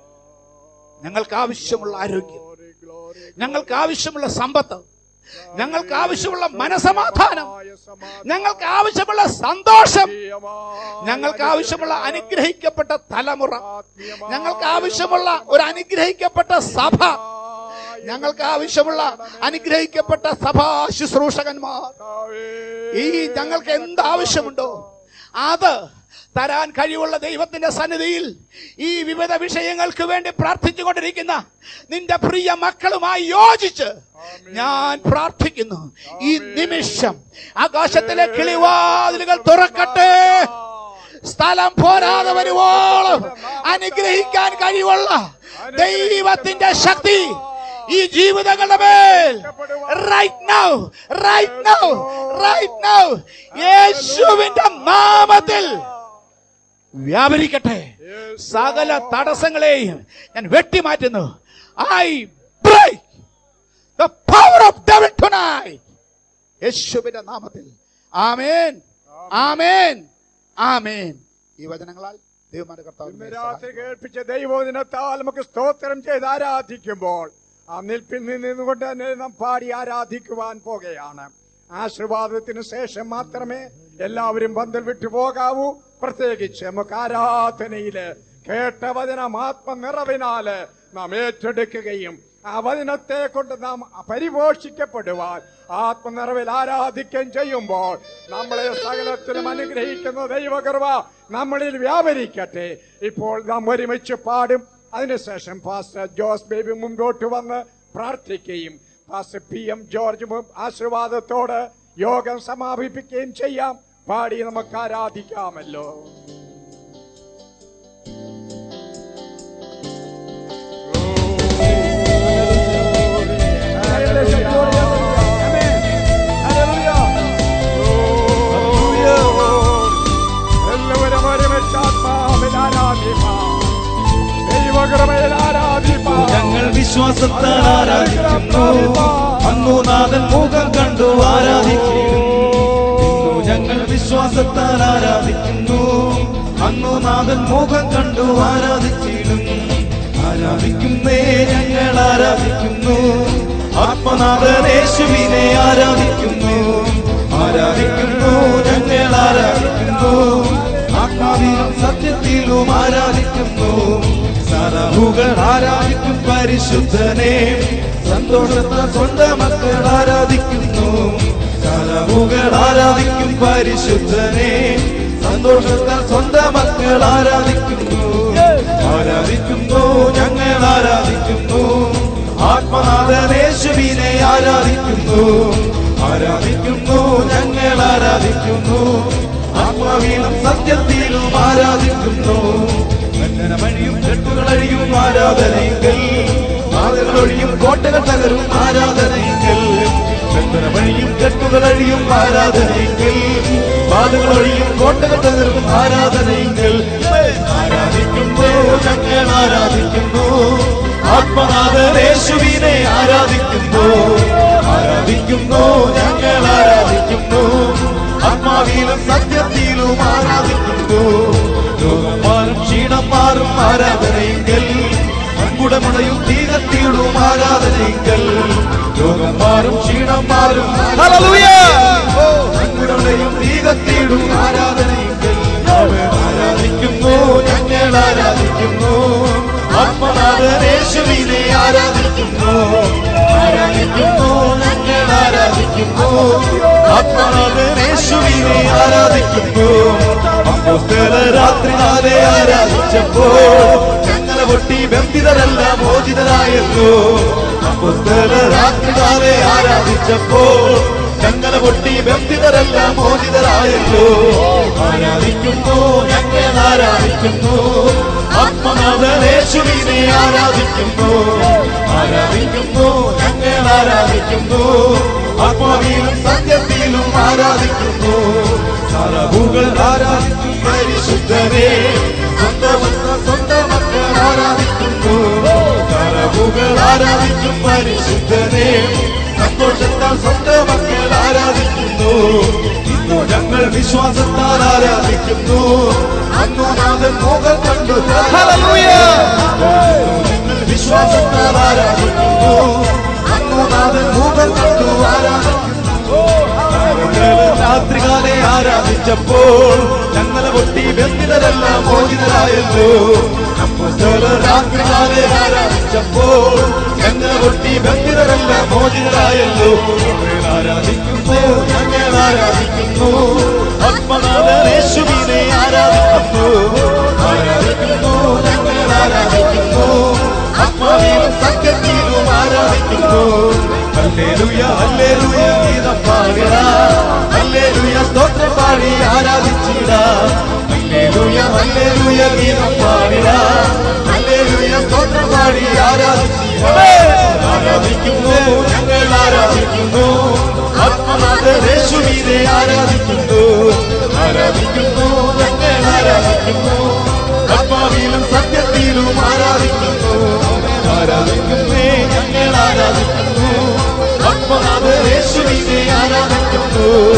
ഞങ്ങൾക്ക് ആവശ്യമുള്ള ആരോഗ്യം ഞങ്ങൾക്ക് ആവശ്യമുള്ള സമ്പത്ത് ഞങ്ങൾക്ക് ആവശ്യമുള്ള മനസമാധാനം ഞങ്ങൾക്ക് ആവശ്യമുള്ള സന്തോഷം ഞങ്ങൾക്ക് ആവശ്യമുള്ള അനുഗ്രഹിക്കപ്പെട്ട തലമുറ ഞങ്ങൾക്ക് ആവശ്യമുള്ള ഒരു അനുഗ്രഹിക്കപ്പെട്ട സഭ ഞങ്ങൾക്ക് ആവശ്യമുള്ള അനുഗ്രഹിക്കപ്പെട്ട സഭാ ശുശ്രൂഷകന്മാർ ഈ ഞങ്ങൾക്ക് എന്ത് ആവശ്യമുണ്ടോ അത് തരാൻ കഴിവുള്ള ദൈവത്തിന്റെ സന്നിധിയിൽ ഈ വിവിധ വിഷയങ്ങൾക്ക് വേണ്ടി പ്രാർത്ഥിച്ചുകൊണ്ടിരിക്കുന്ന നിന്റെ പ്രിയ മക്കളുമായി യോജിച്ച് ഞാൻ പ്രാർത്ഥിക്കുന്നു ഈ നിമിഷം ആകാശത്തിലെ കിളിവാതിലുകൾ തുറക്കട്ടെ സ്ഥലം പോരാതെ വരുവോളം അനുഗ്രഹിക്കാൻ കഴിവുള്ള ദൈവത്തിന്റെ ശക്തി ഈ ജീവിതങ്ങളുടെ മേൽ right now right now right now യേശുവിന്റെ നാമത്തിൽ വ്യാപരിക്കട്ടെ സകല തടസ്സങ്ങളെയും ഞാൻ വെട്ടിമാറ്റുന്നു I break the power of devil tonight യേശുവിന്റെ നാമത്തിൽ ആമേൻ ആമേൻ ആമേൻ ഈ വചനങ്ങളാൽ ദൈവമാന്റെ കർത്താവ് ഇന്ന് രാത്രി കേൾപ്പിച്ച ദൈവദിനത്താൽ നമുക്ക് സ്തോത്രം ചെയ്ത് ആരാധിക്കുമ്പോൾ ആ നിൽപ്പിൽ നിന്നുകൊണ്ട് തന്നെ നാം പാടി ആരാധിക്കുവാൻ പോകുകയാണ് ആശീർവാദത്തിന് ശേഷം മാത്രമേ എല്ലാവരും പന്തൽ വിട്ടു പോകാവൂ പ്രത്യേകിച്ച് നമുക്ക് ആരാധനയില് കേട്ട വചനം ആത്മനിറവിനാല് നാം ഏറ്റെടുക്കുകയും ആ വചനത്തെ കൊണ്ട് നാം പരിപോഷിക്കപ്പെടുവാൻ ആത്മനിറവിൽ ആരാധിക്കുകയും ചെയ്യുമ്പോൾ നമ്മളെ സകലത്തിലും അനുഗ്രഹിക്കുന്ന ദൈവകൃപ നമ്മളിൽ വ്യാപരിക്കട്ടെ ഇപ്പോൾ നാം ഒരുമിച്ച് പാടും അതിനുശേഷം പാസ്റ്റർ ജോസ് ബേബി മുമ്പോട്ട് വന്ന് പ്രാർത്ഥിക്കുകയും പാസ്റ്റർ പി എം ജോർജ് മു- ആശീർവാദത്തോട് യോഗം സമാപിപ്പിക്കുകയും ചെയ്യാം പാടി നമുക്ക് ആരാധിക്കാമല്ലോ എല്ലാവരും ഒരുമിച്ച് ആത്മാവിൽ ആരാധിപ്പാം ദൈവകൃപയിൽ ആരാധിപ്പാം ഞങ്ങൾ വിശ്വാസത്താൽ ആരാധിക്കുന്നു അന്നു നാഥൻ മുഖം കണ്ടു ആരാധിക്കുന്നു ഇന്നു ഞങ്ങൾ വിശ്വാസത്താൽ ആരാധിക്കുന്നു അന്നു നാഥൻ മുഖം കണ്ടു ആരാധിച്ചിടും ആരാധിക്കുന്നേ ഞങ്ങൾ ആരാധിക്കുന്നു ആത്മനാഥൻ യേശുവിനെ ആരാധിക്കുന്നു ആരാധിക്കുന്നു ഞങ്ങൾ ആരാധിക്കുന്നു ആത്മാവിലും സത്യത്തിലും ആരാധിക്കുന്നു സറഹുകൾ ആരാധിക്കും പരിശുദ്ധനെ സന്തോഷത്താൽ സ്വന്തം മക്കൾ ആരാധിക്കുന്നു സറഹുകൾ ആരാധിക്കും പരിശുദ്ധനെ സന്തോഷത്താൽ സ്വന്തം മക്കൾ ആരാധിക്കുന്നു ആരാധിക്കുന്നു ഞങ്ങൾ ആരാധിക്കുന്നു ആത്മനാഥനേശുവിനെ ആരാധിക്കുന്നു ആരാധിക്കുന്നു ഞങ്ങൾ ആരാധിക്കുന്നു ആത്മാവിലും സത്യത്തിലും ആരാധിക്കുന്നു കണ്ണന വഴിയും കെട്ടുകളഴിയും ആരാധനയെങ്കിൽ വാതിലൊഴിയും കോട്ടകൾ തകരും ആരാധനയെങ്കിൽ കണ്ണന വഴിയും കെട്ടുകളഴിയും ആരാധനയെങ്കിൽ വാതിലൊഴിയും കോട്ടകൾ തകരും ആരാധനയെങ്കിൽ ആരാധിക്കുന്നു ഞങ്ങൾ ആരാധിക്കുന്നു ആത്മനാഥനേശുവിനെ ആരാധിക്കുന്നു ആരാധിക്കുന്നു ഞങ്ങൾ ആരാധിക്കുന്നു ആത്മാവിലും സത്യത്തിലും ആരാധിക്കുന്നു ലോകം മാറും ക്ഷീണം മാറും ആരാധനയെങ്കിൽ അൻകുടമുടയും തീകത്തിയിടും ആരാധനയെങ്കിൽ ലോകം മാറും ക്ഷീണം മാറും അൻകുടമുടയും തീകത്തിയിടും ആരാധനയെങ്കിൽ അവൻ ആരാധിക്കുന്നു ഞങ്ങൾ ആരാധിക്കുന്നു ആത്മനാഥനേശുവിനെ ആരാധിക്കുന്നു ആരാധിക്കുന്നു ഞങ്ങൾ ആരാധിക്കുന്നു ആത്മനാഥനേശുവിനെ ആരാധിക്കുന്നു അപ്പോസ്തല രാത്രി നാളെ ആരാധിച്ചപ്പോൾ ഞങ്ങളെ പൊട്ടി ബന്ധിതരെല്ലാം മോചിതരായല്ലോ അപ്പോസ്തല രാത്രി നാളെ ആരാധിച്ചപ്പോൾ ഞങ്ങളെ പൊട്ടി ബന്ധിതരെല്ലാം മോചിതരായല്ലോ ആരാധിക്കുന്നു ഞങ്ങൾ ആരാധിക്കുന്നു ആത്മനാഥനേശുവിനെ ആരാധിക്കുന്നു ആരാധിക്കുന്നു ഞങ്ങൾ ആരാധിക്കുന്നു ആത്മാവിലും സത്യത്തിലും ആരാധിക്കുന്നു സറബുകൾ ആരാധിക്കും പരിശുദ്ധരെ സ്വന്തം സ്വന്തം മക്കൾ ആരാധിക്കുന്നു സറബുകൾ ആരാധിക്കും പരിശുദ്ധരെ സന്തോഷത്താൽ സ്വന്തം മക്കൾ ആരാധിക്കുന്നു ഇന്നു ഞങ്ങൾ വിശ്വാസത്താൽ ആരാധിക്കുന്നു അന്നു നാഥൻ മുഖം കണ്ടു ഞങ്ങൾ വിശ്വാസത്താൽ ആരാധിക്കുന്നു അന്നു നാഥൻ മുഖം കണ്ടു ആരാധിക്കുന്നു ഞങ്ങള് രാത്രികാലെ ആരാധിച്ചപ്പോൾ ഞങ്ങളെ പൊട്ടി ബന്ധിതരെല്ലാം മോചിതരായല്ലോ അപ്പോസ്തലർ രാത്രികാലെ ആരാധിച്ചപ്പോൾ ഞങ്ങളെ പൊട്ടി ബന്ധിതരെല്ലാം മോചിതരായല്ലോ ഞങ്ങൾ ആരാധിക്കുന്നു ഞങ്ങൾ ആരാധിക്കുന്നു ആത്മനാഥനേശുവിനെ ആരാധിക്കുന്നു ആരാധിക്കുന്നു ഞങ്ങൾ ആരാധിക്കുന്നു ആത്മാവിലും സത്യത്തിലും ആരാധിക്കുന്നു ഹല്ലേലൂയ ഹല്ലേലൂയ ഗീതം പാടിട ഹല്ലേലൂയ സ്തോത്രം പാടി ആരാധിച്ചിട ഹല്ലേലൂയ ഹല്ലേലൂയ ഗീതം പാടിട ഹല്ലേലൂയ സ്തോത്രം പാടി ആരാധിച്ചിട ആരാധിക്കുന്നു ഞങ്ങൾ ആരാധിക്കുന്നു ആത്മനാഥേശുവിനെ ആരാധിക്കുന്നു ആരാധിക്കുന്നു ഞങ്ങൾ ആരാധിക്കുന്നു ആത്മാവിലും സത്യത്തിലും ആരാധിക്കുന്നു ആരാധിക്കുന്നേ ഞങ്ങൾ ആരാധിക്കുന്നു ആത്മനാഥേശുവിനെ ആരാധിക്കുന്നു